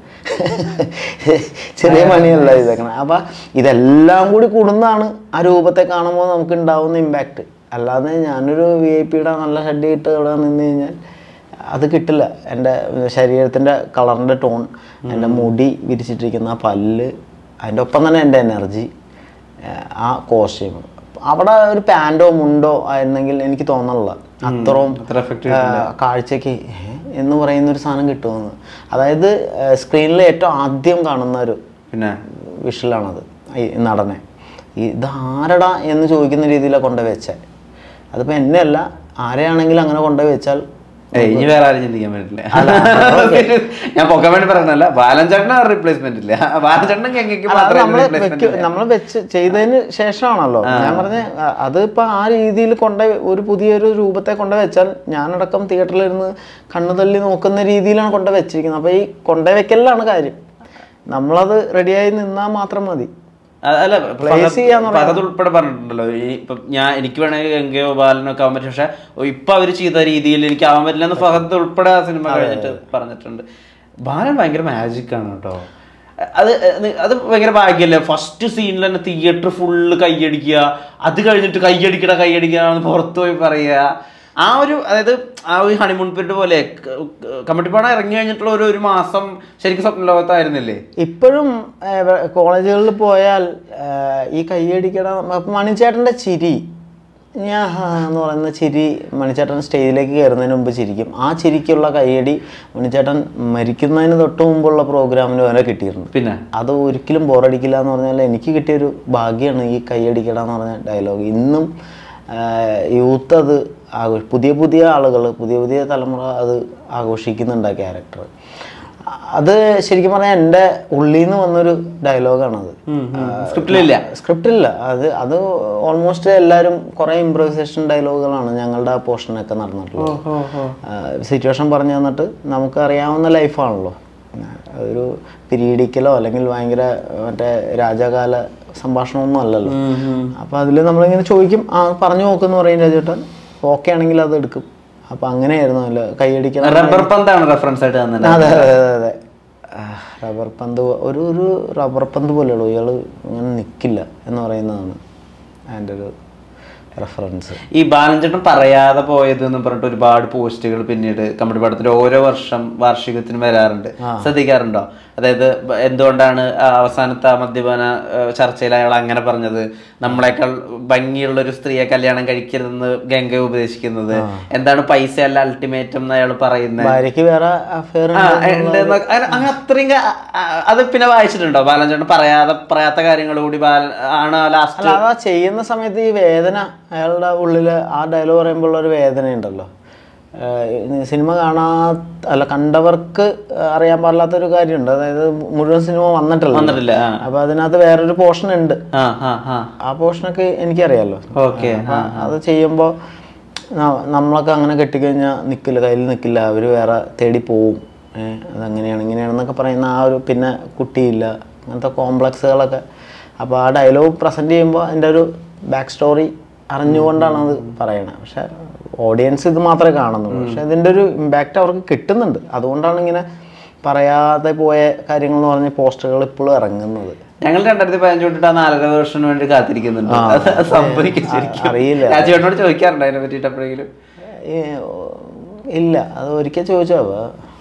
S2: ചെറിയ പണിയല്ല ഇതൊക്കെ അപ്പം ഇതെല്ലാം കൂടി കൂടുന്നതാണ് ആ രൂപത്തെ കാണുമ്പോൾ നമുക്ക് ഉണ്ടാവുന്ന ഇമ്പാക്റ്റ് അല്ലാതെ ഞാനൊരു വി ഐ പിയുടെ നല്ല ഷഡ്ഡി ഇട്ട് ഇവിടെ നിന്ന് കഴിഞ്ഞാൽ അത് കിട്ടില്ല എൻ്റെ ശരീരത്തിൻ്റെ കളറിൻ്റെ ടോൺ എൻ്റെ മുടി വിരിച്ചിട്ടിരിക്കുന്ന ആ പല്ല് അതിൻ്റെ ഒപ്പം തന്നെ എൻ്റെ എനർജി ആ കോസ്റ്റ്യൂം അവിടെ ഒരു പാൻറ്റോ മുണ്ടോ ആയിരുന്നെങ്കിൽ എനിക്ക് തോന്നണില്ല അത്രയും
S1: അത്ര എഫക്റ്റ്
S2: ആ, കാഴ്ചക്ക് ഏ? എന്ന് പറയുന്ന ഒരു സാധനം കിട്ടുമെന്ന് അതായത് സ്ക്രീനിൽ ഏറ്റവും ആദ്യം കാണുന്ന ഒരു
S1: പിന്നെ
S2: വിഷലാണത് ഈ നടനെ ഇത് ആരടാ എന്ന് ചോദിക്കുന്ന രീതിയിലാണ് കൊണ്ടുപോയി വെച്ചേ അതിപ്പോൾ എന്നെയല്ല ആരെയാണെങ്കിലും അങ്ങനെ കൊണ്ടുപോയി വെച്ചാൽ
S1: ഏയ് ഇനി വേറെ ആരും ചിന്തിക്കാൻ പറ്റില്ല ഞാൻ പൊക്കാൻ വേണ്ടി പറയണല്ല ബാലൻചേട്ടന് റീപ്ലേസ്മെന്റ് ഇല്ല ബാലൻചേട്ടനും ഗംഗയ്ക്ക്
S2: അല്ല, അത്
S1: മാത്രമേ
S2: നമ്മള്
S1: റീപ്ലേസ്മെന്റ്
S2: വെക്ക- നമ്മള് വെച്ച് ചെയ്തതിന് ശേഷമാണല്ലോ ഞാൻ പറഞ്ഞ അത് ഇപ്പൊ ആ രീതിയിൽ കൊണ്ട ഒരു പുതിയൊരു രൂപത്തെ കൊണ്ട് വെച്ചാൽ ഞാനടക്കം തിയേറ്ററിലിരുന്ന് കണ്ണു തള്ളി നോക്കുന്ന രീതിയിലാണ് കൊണ്ട് വെച്ചിരിക്കുന്നത് അപ്പൊ ഈ കൊണ്ടേ വെക്കലിലാണ് കാര്യം നമ്മളത് റെഡിയായി നിന്നാൽ മാത്രം മതി
S1: അല്ല
S2: Place ചെയ്യാന്ന്
S1: അത് ഉൾപ്പെടെ പറഞ്ഞിട്ടുണ്ടല്ലോ ഈ ഇപ്പൊ ഞാൻ എനിക്ക് വേണമെങ്കിൽ ഗംഗയോ ബാലനോ ഒക്കെ ആവാൻ പറ്റും പക്ഷെ ഇപ്പൊ അവര് ചെയ്ത രീതിയിൽ എനിക്ക് ആവാൻ പറ്റില്ല എന്ന് ഫഹദ് ഉൾപ്പെടെ ആ സിനിമ കഴിഞ്ഞിട്ട് പറഞ്ഞിട്ടുണ്ട് ബാലൻ ഭയങ്കര മാജിക് ആണ് കേട്ടോ അത് അത് ഭയങ്കര ഭാഗ്യല്ലേ ഫസ്റ്റ് സീനിൽ തന്നെ തിയേറ്റർ ഫുള്ള് കൈയടിക്കുക അത് കഴിഞ്ഞിട്ട് കൈയടിക്കട കൈയടിക്കുക എന്ന് പുറത്തു പോയി പറയുക ആ ഒരു അതായത് ആ ഒരു ഹണിമൂൺ പീരീഡ് പോലെ കമ്മിറ്റിപ്പാടം ഇറങ്ങി കഴിഞ്ഞിട്ടുള്ള ഒരു ഒരു മാസം ശരിക്കും സ്വപ്ന ലോകത്തായിരുന്നില്ലേ
S2: ഇപ്പോഴും കോളേജുകളിൽ പോയാൽ ഏഹ്, ഈ കൈയടിക്കട മണിച്ചേട്ടൻ്റെ ചിരി ഞാൻ ഹാ എന്ന് പറയുന്ന ചിരി മണിച്ചേട്ടൻ സ്റ്റേജിലേക്ക് കയറുന്നതിന് മുമ്പ് ചിരിക്കും ആ ചിരിക്കുള്ള കൈയടി മണിച്ചേട്ടൻ മരിക്കുന്നതിന് തൊട്ട് മുമ്പുള്ള പ്രോഗ്രാമിന് വരെ കിട്ടിയിട്ടുണ്ട്
S1: പിന്നെ
S2: അത് ഒരിക്കലും ബോറടിക്കില്ല എന്ന് പറഞ്ഞാൽ എനിക്ക് കിട്ടിയൊരു ഭാഗ്യമാണ് ഈ കൈയടിക്കട എന്ന് പറഞ്ഞ ഡയലോഗ് ഇന്നും യൂത്ത് അത് ആഘോ പുതിയ പുതിയ ആളുകൾ പുതിയ പുതിയ തലമുറ അത് ആഘോഷിക്കുന്നുണ്ട് ആ ക്യാരക്ടർ അത് ശരിക്കും പറഞ്ഞാൽ എൻ്റെ ഉള്ളിൽ നിന്ന് വന്നൊരു ഡയലോഗാണത്
S1: സ്ക്രിപ്റ്റിലില്ല
S2: സ്ക്രിപ്റ്റില്ല അത് അത് ഓൾമോസ്റ്റ് എല്ലാവരും കുറേ ഇമ്പ്രവൈസേഷൻ ഡയലോഗുകളാണ് ഞങ്ങളുടെ ആ പോർഷനൊക്കെ നടന്നിട്ടുള്ളത് സിറ്റുവേഷൻ പറഞ്ഞു തന്നിട്ട് നമുക്ക് അറിയാവുന്ന ലൈഫാണല്ലോ ഒരു പിരീഡിക്കലോ അല്ലെങ്കിൽ ഭയങ്കര മറ്റേ രാജകാല സംഭാഷണമൊന്നും അല്ലല്ലോ അപ്പോൾ അതിൽ നമ്മളിങ്ങനെ ചോദിക്കും ആ പറഞ്ഞു നോക്കുമെന്ന് പറയും രാജേട്ടൻ ഓക്കെ ആണെങ്കിൽ അത് എടുക്കും അപ്പം അങ്ങനെയായിരുന്നു അല്ല കൈയടിക്കണം
S1: റബ്ബർ പന്താണ് റെഫറൻസ് ആയിട്ട് തന്നെ
S2: അതെ അതെ അതെ അതെ ആ, റബ്ബർ പന്ത് പോ- ഒരു ഒരു റബ്ബർ പന്ത് പോലെയുള്ളൂ ഇയാൾ ഇങ്ങനെ നിൽക്കില്ല എന്ന് പറയുന്നതാണ് അതിൻ്റെ ഒരു റെഫറൻസ്
S1: ഈ ബാലൻചേട്ടൻ പറയാതെ പോയത് എന്ന് പറഞ്ഞിട്ട് ഒരുപാട് പോസ്റ്റുകൾ പിന്നീട് കമ്മിറ്റി പടത്തിന്റെ ഓരോ വർഷം വാർഷികത്തിന് വരാറുണ്ട് ശ്രദ്ധിക്കാറുണ്ടോ അതായത് ബ- എന്തുകൊണ്ടാണ് ആ അവസാനത്തെ ആ മദ്യപാന ആ, ചർച്ചയിൽ അയാൾ അങ്ങനെ പറഞ്ഞത് നമ്മളെക്കാൾ ഭംഗിയുള്ള ഒരു സ്ത്രീയെ കല്യാണം കഴിക്കരുതെന്ന് ഗംഗ ഉപദേശിക്കുന്നത് എന്താണ് പൈസ അല്ല അൾട്ടിമേറ്റം എന്ന് അയാൾ പറയുന്നത്
S2: ഭാര്യയ്ക്ക് വേറെ അഫെയർ
S1: ആ, ഉണ്ടെന്ന് അങ്ങനെ അങ്ങനെ അത്രയും ക- ആ, അത് പിന്നെ വായിച്ചിട്ടുണ്ടോ ബാലൻചേട്ടൻ പറയാതെ പറയാത്ത കാര്യങ്ങൾ കൂടി ബാല ആണ് ലാസ്റ്റ്
S2: അല്ല അതാ ചെയ്യുന്ന സമയത്ത് ഈ വേദന അയാളുടെ ഉള്ളിൽ ആ ഡയലോഗ് പറയുമ്പോൾ ഒരു വേദനയുണ്ടല്ലോ ഏഹ് സിനിമ കാണാ അല്ല കണ്ടവർക്ക് അറിയാൻ പാടില്ലാത്തൊരു കാര്യമുണ്ട് അതായത് മുഴുവൻ സിനിമ വന്നിട്ടില്ല
S1: വന്നിട്ടില്ല ആ
S2: അപ്പൊ അതിനകത്ത് വേറൊരു പോർഷൻ ഉണ്ട്
S1: ആ ആ ആ
S2: ആ പോർഷനൊക്കെ എനിക്കറിയാലോ
S1: ഓക്കെ
S2: അപ്പൊ അത് ചെയ്യുമ്പോൾ നമ്മളൊക്കെ അങ്ങനെ കെട്ടിക്കഴിഞ്ഞാൽ നിൽക്കില്ല കയ്യിൽ നിൽക്കില്ല അവർ വേറെ തേടി പോവും ഏഹ് അതങ്ങനെയാണ് ഇങ്ങനെയാണെന്നൊക്കെ പറയുന്ന ആ ഒരു പിന്നെ കുട്ടിയില്ല അങ്ങനത്തെ കോംപ്ലക്സുകളൊക്കെ അപ്പോൾ ആ ഡയലോഗ് പ്രസൻറ്റ് ചെയ്യുമ്പോൾ അതിൻ്റെ ഒരു ബാക്ക് സ്റ്റോറി അറിഞ്ഞുകൊണ്ടാണ് അത് പറയണത് പക്ഷെ ഓഡിയൻസ് ഇത് മാത്രമേ കാണുന്നുള്ളൂ പക്ഷെ ഇതിൻ്റെ ഒരു ഇമ്പാക്റ്റ് അവർക്ക് കിട്ടുന്നുണ്ട് അതുകൊണ്ടാണ് ഇങ്ങനെ പറയാതെ പോയ കാര്യങ്ങൾ എന്ന് പറഞ്ഞ പോസ്റ്ററുകൾ ഇപ്പോഴും ഇറങ്ങുന്നത്
S1: ഞങ്ങൾ രണ്ടായിരത്തി പതിനഞ്ച് തൊട്ടിട്ട് ആ നാലര വർഷത്തിന് വേണ്ടി കാത്തിരിക്കുന്നുണ്ട് അത് സംഭവിക്കും ശരിക്കും
S2: അറിയില്ല.
S1: രാജുവേട്ടനോട് ചോദിക്കാറുണ്ട് അതിനെ പറ്റിയിട്ട് എപ്പോഴെങ്കിലും
S2: ഏ, ഓ, ഇല്ല അത് ഒരിക്കൽ ചോദിച്ചോ അപ്പൊ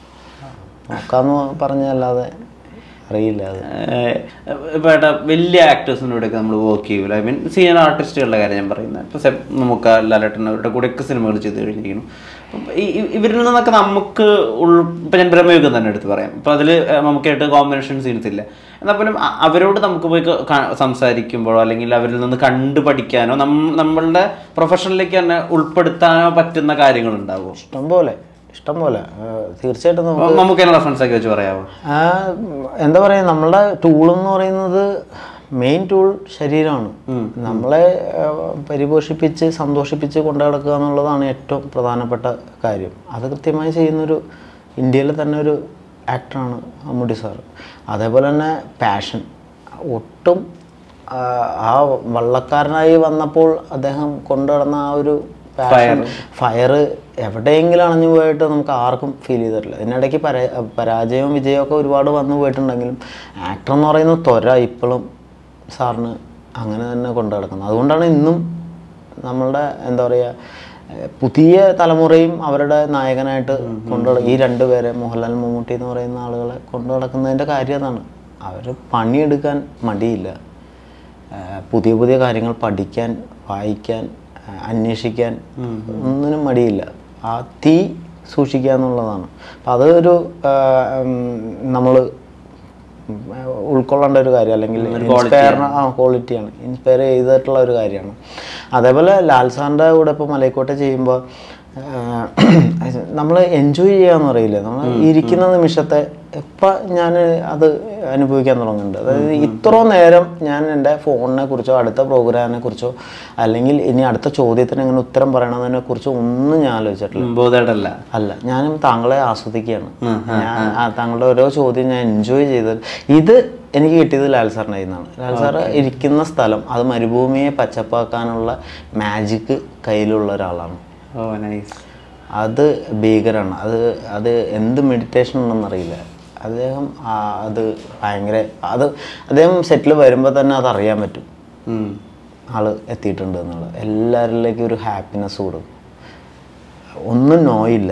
S2: നോക്കാന്ന് പറഞ്ഞല്ലാതെ അറിയില്ല അത്
S1: ഇപ്പൊ ഏട്ടാ വലിയ ആക്ടേഴ്സിനോടൊക്കെ നമ്മൾ വർക്ക് ചെയ്യൂല ഐ മീൻ സീനിയർ ആർട്ടിസ്റ്റുകളുടെ കാര്യം ഞാൻ പറയുന്നത് ഇപ്പൊ സെപ് നമുക്ക് ലാലേട്ടൻ അവരുടെ കൂടെയൊക്കെ സിനിമകൾ ചെയ്ത് കഴിഞ്ഞിരിക്കുന്നു അപ്പം ഈ ഈ- ഇവരിൽ നിന്നൊക്കെ നമുക്ക് ഉൾ ഇപ്പൊ ഞാൻ ബ്രഹ്മയുഗം തന്നെ എടുത്ത് പറയാം ഇപ്പൊ അതിൽ നമുക്കായിട്ട് കോമ്പിനേഷൻ സീൻസ് ഇല്ല എന്നാൽ പോലും അ- അവരോട് നമുക്ക് പോയി ക- കാ- സംസാരിക്കുമ്പോഴോ അല്ലെങ്കിൽ അവരിൽ നിന്ന് കണ്ടു പഠിക്കാനോ നം- നമ്മളുടെ പ്രൊഫഷനിലേക്ക് തന്നെ ഉൾപ്പെടുത്താനോ പറ്റുന്ന കാര്യങ്ങൾ ഉണ്ടാവുമോ
S2: ഇഷ്ടം പോലെ ഇഷ്ടം പോലെ ആ, തീർച്ചയായിട്ടും നമുക്ക്
S1: നമുക്ക് റെഫറൻസ് ഒക്കെ വെച്ച് പറയാമോ
S2: ആ, എന്താ പറയുക നമ്മളുടെ ടൂൾ എന്ന് പറയുന്നത് മെയിൻ ടൂൾ ശരീരമാണ് നമ്മളെ ആ, പരിപോഷിപ്പിച്ച് സന്തോഷിപ്പിച്ച് കൊണ്ടു നടക്കുക എന്നുള്ളതാണ് ഏറ്റവും പ്രധാനപ്പെട്ട കാര്യം അത് കൃത്യമായി ചെയ്യുന്നൊരു ഇന്ത്യയിലെ തന്നെ ഒരു ആക്ടറാണ് മമ്മൂട്ടി സാർ അതേപോലെ തന്നെ പാഷൻ ഒട്ടും ആ, ആ വള്ളക്കാരനായി വന്നപ്പോൾ അദ്ദേഹം കൊണ്ടുനടന്ന ആ ഒരു ഫയർ എവിടെയെങ്കിലും അണഞ്ഞു പോയിട്ട് നമുക്ക് ആർക്കും ഫീൽ ചെയ്തിട്ടില്ല ഇതിനിടയ്ക്ക് പരാ പരാജയവും വിജയവും ഒക്കെ ഒരുപാട് വന്നു പോയിട്ടുണ്ടെങ്കിലും ആക്ടർ എന്ന് പറയുന്ന ത്വര ഇപ്പോഴും സാറിന് അങ്ങനെ തന്നെ കൊണ്ടു നടക്കുന്നത് അതുകൊണ്ടാണ് ഇന്നും നമ്മളുടെ എന്താ പറയുക ഏഹ് പുതിയ തലമുറയും അവരുടെ നായകനായിട്ട് കൊണ്ടു ഈ രണ്ടുപേരെ മോഹൻലാൽ മമ്മൂട്ടി എന്ന് പറയുന്ന ആളുകളെ കൊണ്ടു നടക്കുന്നതിൻ്റെ കാര്യം അതാണ് അവർ പണിയെടുക്കാൻ മടിയില്ല ഏഹ് പുതിയ പുതിയ കാര്യങ്ങൾ പഠിക്കാൻ വായിക്കാൻ ഏഹ് അന്വേഷിക്കാൻ ഒന്നിനും മടിയില്ല ആ തീ സൂക്ഷിക്കുക എന്നുള്ളതാണ് അപ്പം അതൊരു നമ്മൾ ഉൾക്കൊള്ളേണ്ട ഒരു കാര്യം അല്ലെങ്കിൽ ഇൻസ്പയർ ആ ക്വാളിറ്റിയാണ് ഇൻസ്പയർ ചെയ്തിട്ടുള്ള ഒരു കാര്യമാണ് അതേപോലെ ലാൽ സാറിൻ്റെ കൂടെ ഇപ്പോൾ മലൈക്കോട്ടെ ചെയ്യുമ്പോൾ നമ്മൾ എൻജോയ് ചെയ്യാന്ന് പറയില്ലേ നമ്മൾ ഇരിക്കുന്ന നിമിഷത്തെ എപ്പോൾ ഞാൻ അത് അനുഭവിക്കാൻ തുടങ്ങുന്നുണ്ട് അതായത് ഇത്ര നേരം ഞാൻ എൻ്റെ ഫോണിനെ കുറിച്ചോ അടുത്ത പ്രോഗ്രാമിനെ കുറിച്ചോ അല്ലെങ്കിൽ ഇനി അടുത്ത ചോദ്യത്തിന് എങ്ങനെ ഉത്തരം പറയണമെന്നതിനെ കുറിച്ചോ ഒന്നും ഞാൻ ആലോചിച്ചിട്ടില്ല
S1: ബോധേടല്ല
S2: അല്ല ഞാനും താങ്കളെ ആസ്വദിക്കുകയാണ് ഞാൻ ആ താങ്കളുടെ ഓരോ ചോദ്യം ഞാൻ എൻജോയ് ചെയ്തത് ഇത് എനിക്ക് കിട്ടിയത് ലാൽ സാറിൻ്റെ കയ്യിൽ നിന്നാണ് ലാൽ സാറ് ഇരിക്കുന്ന സ്ഥലം അത് മരുഭൂമിയെ പച്ചപ്പാക്കാനുള്ള മാജിക്ക് കയ്യിലുള്ള ഒരാളാണ്
S1: ഓ നൈസ്
S2: അത് ഭീകരമാണ് അത് അത് എന്ത് മെഡിറ്റേഷൻ ഉണ്ടെന്നറിയില്ല അദ്ദേഹം ആ, അത് ഭയങ്കര അത് അദ്ദേഹം സെറ്റിൽ വരുമ്പോൾ തന്നെ അത് അറിയാൻ പറ്റും ആള് എത്തിയിട്ടുണ്ട് എന്നുള്ളത് എല്ലാവരിലേക്കും ഒരു ഹാപ്പിനെസ് കൊടുക്കും ഒന്നും നോയില്ല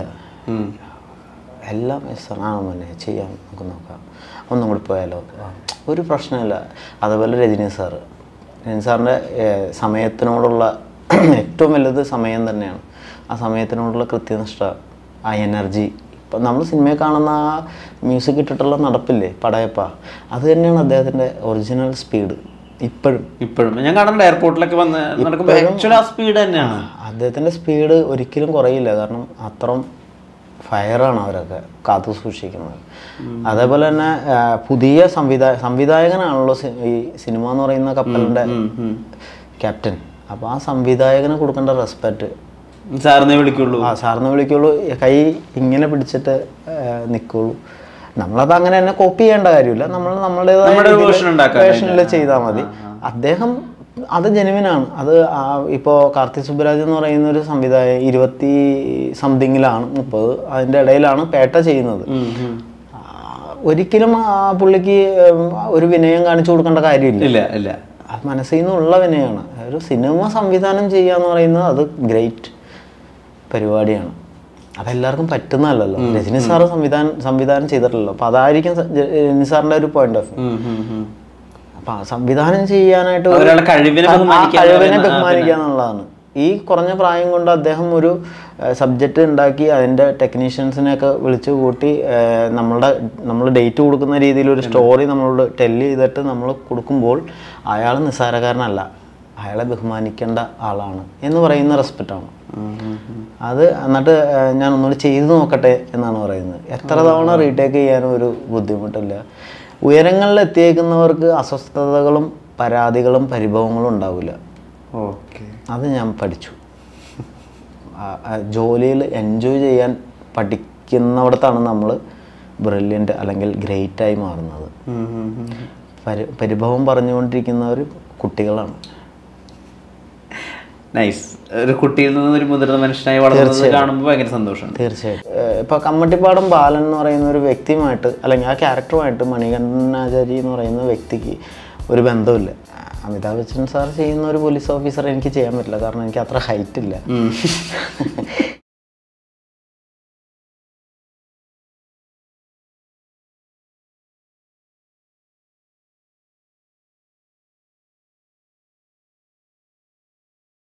S2: എല്ലാം yes ആണ്. ആ മോനെ ചെയ്യാം നമുക്ക് നോക്കാം ഒന്നും കൂടി പോയാലോ ആ, ഒരു പ്രശ്നമില്ല അതുപോലെ രജനി സാറ് രജനി സാറിൻ്റെ ഏഹ്, സമയത്തിനോടുള്ള ഏറ്റവും വലുത് സമയം തന്നെയാണ് ആ സമയത്തിനോടുള്ള കൃത്യനിഷ്ഠ ആ എനർജി ഇപ്പം നമ്മൾ സിനിമയിൽ കാണുന്ന ആ മ്യൂസിക് ഇട്ടിട്ടുള്ള നടപ്പില്ലേ പടയപ്പ അത് തന്നെയാണ് അദ്ദേഹത്തിൻ്റെ ഒറിജിനൽ സ്പീഡ് ഇപ്പോഴും
S1: ഇപ്പോഴും ഞാൻ കാണുന്നുണ്ട് എയർപോർട്ടിലൊക്കെ വന്ന് നടക്കുമ്പോൾ ആക്ച്വലി ആ സ്പീഡ് തന്നെയാണ്
S2: അദ്ദേഹത്തിൻ്റെ സ്പീഡ് ഒരിക്കലും കുറയില്ല കാരണം അത്രയും ഫയറാണ് അവരൊക്കെ കാത്തു സൂക്ഷിക്കുന്നത് അതേപോലെ തന്നെ ആ, പുതിയ സംവിധായ സംവിധായകനാണല്ലോ സി- ഈ സിനിമ എന്ന് പറയുന്ന കപ്പലിൻ്റെ ക്യാപ്റ്റൻ അപ്പോൾ ആ സംവിധായകന് കൊടുക്കേണ്ട റെസ്പെക്റ്റ്
S1: സാറിനെ വിളിക്കുള്ളൂ
S2: ആ സാറിന് വിളിക്കുള്ളൂ കൈ ഇങ്ങനെ പിടിച്ചിട്ട് നിൽക്കുള്ളൂ നമ്മളത് അങ്ങനെ തന്നെ കോപ്പി ചെയ്യേണ്ട കാര്യമില്ല നമ്മൾ
S1: നമ്മുടെ ഒരു version ഉണ്ടാക്കാൻ
S2: വേർഷനിൽ ചെയ്താൽ മതി അദ്ദേഹം അത് ജെനുവിനാണ് അത് ഇപ്പോൾ കാർത്തിക് സുബ്രാജ് എന്ന് പറയുന്ന ഒരു സംവിധായകൻ ഇരുപത്തി സംതിങ്ങിലാണ് മുപ്പത് അതിൻ്റെ ഇടയിലാണ് പേട്ട ചെയ്യുന്നത് ആ, ഒരിക്കലും ആ പുള്ളിക്ക് ഉം, ഒരു വിനയം കാണിച്ചു കൊടുക്കേണ്ട കാര്യമില്ല
S1: ഇല്ല ഇല്ല
S2: അത് മനസ്സിൽ നിന്നുള്ള വിനയാണ് ഒരു സിനിമ സംവിധാനം ചെയ്യുക എന്ന് പറയുന്നത് അത് ഗ്രേറ്റ് പരിപാടിയാണ് അതെല്ലാവർക്കും പറ്റുന്നതല്ലല്ലോ രജനി സാറ് സംവിധാനം സംവിധാനം ചെയ്തിട്ടില്ലല്ലോ അപ്പോൾ അതായിരിക്കും സ- ജ- രജനി സാറിൻ്റെ ഒരു പോയിന്റ് ഓഫ് വ്യൂ
S1: ഉം, ഉം, ഉം.
S2: അപ്പം ആ സംവിധാനം ചെയ്യാനായിട്ട് ഒരു-
S1: ഒരാളുടെ കഴിവിനെ
S2: ആ
S1: ബഹുമാനിക്കുക എന്ന്
S2: കഴിവിനെ
S1: പറയുന്ന- ആ,
S2: ബഹുമാനിക്കുക എന്നുള്ളതാണ് ഈ കുറഞ്ഞ പ്രായം കൊണ്ട് അദ്ദേഹം ഒരു സബ്ജക്റ്റ് ഉണ്ടാക്കി അതിൻ്റെ ടെക്നീഷ്യൻസിനെയൊക്കെ വിളിച്ചു കൂട്ടി ഏഹ്, നമ്മളുടെ നമ്മൾ ഡേറ്റ് കൊടുക്കുന്ന രീതിയിൽ ഒരു സ്റ്റോറി നമ്മളോട് ടെല് ചെയ്തിട്ട് നമ്മൾ കൊടുക്കുമ്പോൾ അയാൾ നിസ്സാരക്കാരനല്ല അയാളെ ബഹുമാനിക്കേണ്ട ആളാണ് എന്ന് പറയുന്ന റെസ്പെക്റ്റാണ്
S1: ഉം, ഉം, ഉം.
S2: അത് എന്നിട്ട് ഏഹ്, ഞാൻ ഒന്നുകൂടി ചെയ്തു നോക്കട്ടെ എന്നാണ് പറയുന്നത് എത്ര തവണ റീടേക്ക് ചെയ്യാനും ഒരു ബുദ്ധിമുട്ടില്ല ഉയരങ്ങളിൽ എത്തിയേക്കുന്നവർക്ക് അസ്വസ്ഥതകളും പരാതികളും പരിഭവങ്ങളും ഉണ്ടാവില്ല
S1: ഓക്കെ
S2: അത് ഞാൻ പഠിച്ചു ജോലിയിൽ എൻജോയ് ചെയ്യാൻ പഠിക്കുന്നിടത്താണ് നമ്മൾ ബ്രില്യൻ്റ് അല്ലെങ്കിൽ ഗ്രേറ്റായി മാറുന്നത്
S1: ഉം, ഉം, ഉം.
S2: പരി പരിഭവം പറഞ്ഞുകൊണ്ടിരിക്കുന്നവർ കുട്ടികളാണ്
S1: നൈസ് ഒരു കുട്ടിയിൽ നിന്ന് ഒരു മുതിർന്ന മനുഷ്യനായി വളർന്നത് കാണുമ്പോൾ ഭയങ്കര സന്തോഷമുണ്ട്
S2: തീർച്ചയായിട്ടും ഏഹ് ഇപ്പൊ കമ്മട്ടിപ്പാടം ബാലൻ എന്ന് പറയുന്ന ഒരു വ്യക്തിയുമായിട്ട് അല്ലെങ്കിൽ ആ ക്യാരക്ടറുമായിട്ട് മണികണ്ഠനാചാരി എന്ന് പറയുന്ന വ്യക്തിക്ക് ഒരു ബന്ധമില്ല അമിതാഭ് ബച്ചൻ സാർ ചെയ്യുന്ന ഒരു പോലീസ് ഓഫീസർ എനിക്ക് ചെയ്യാൻ പറ്റില്ല കാരണം എനിക്ക് അത്ര ഹൈറ്റ് ഇല്ല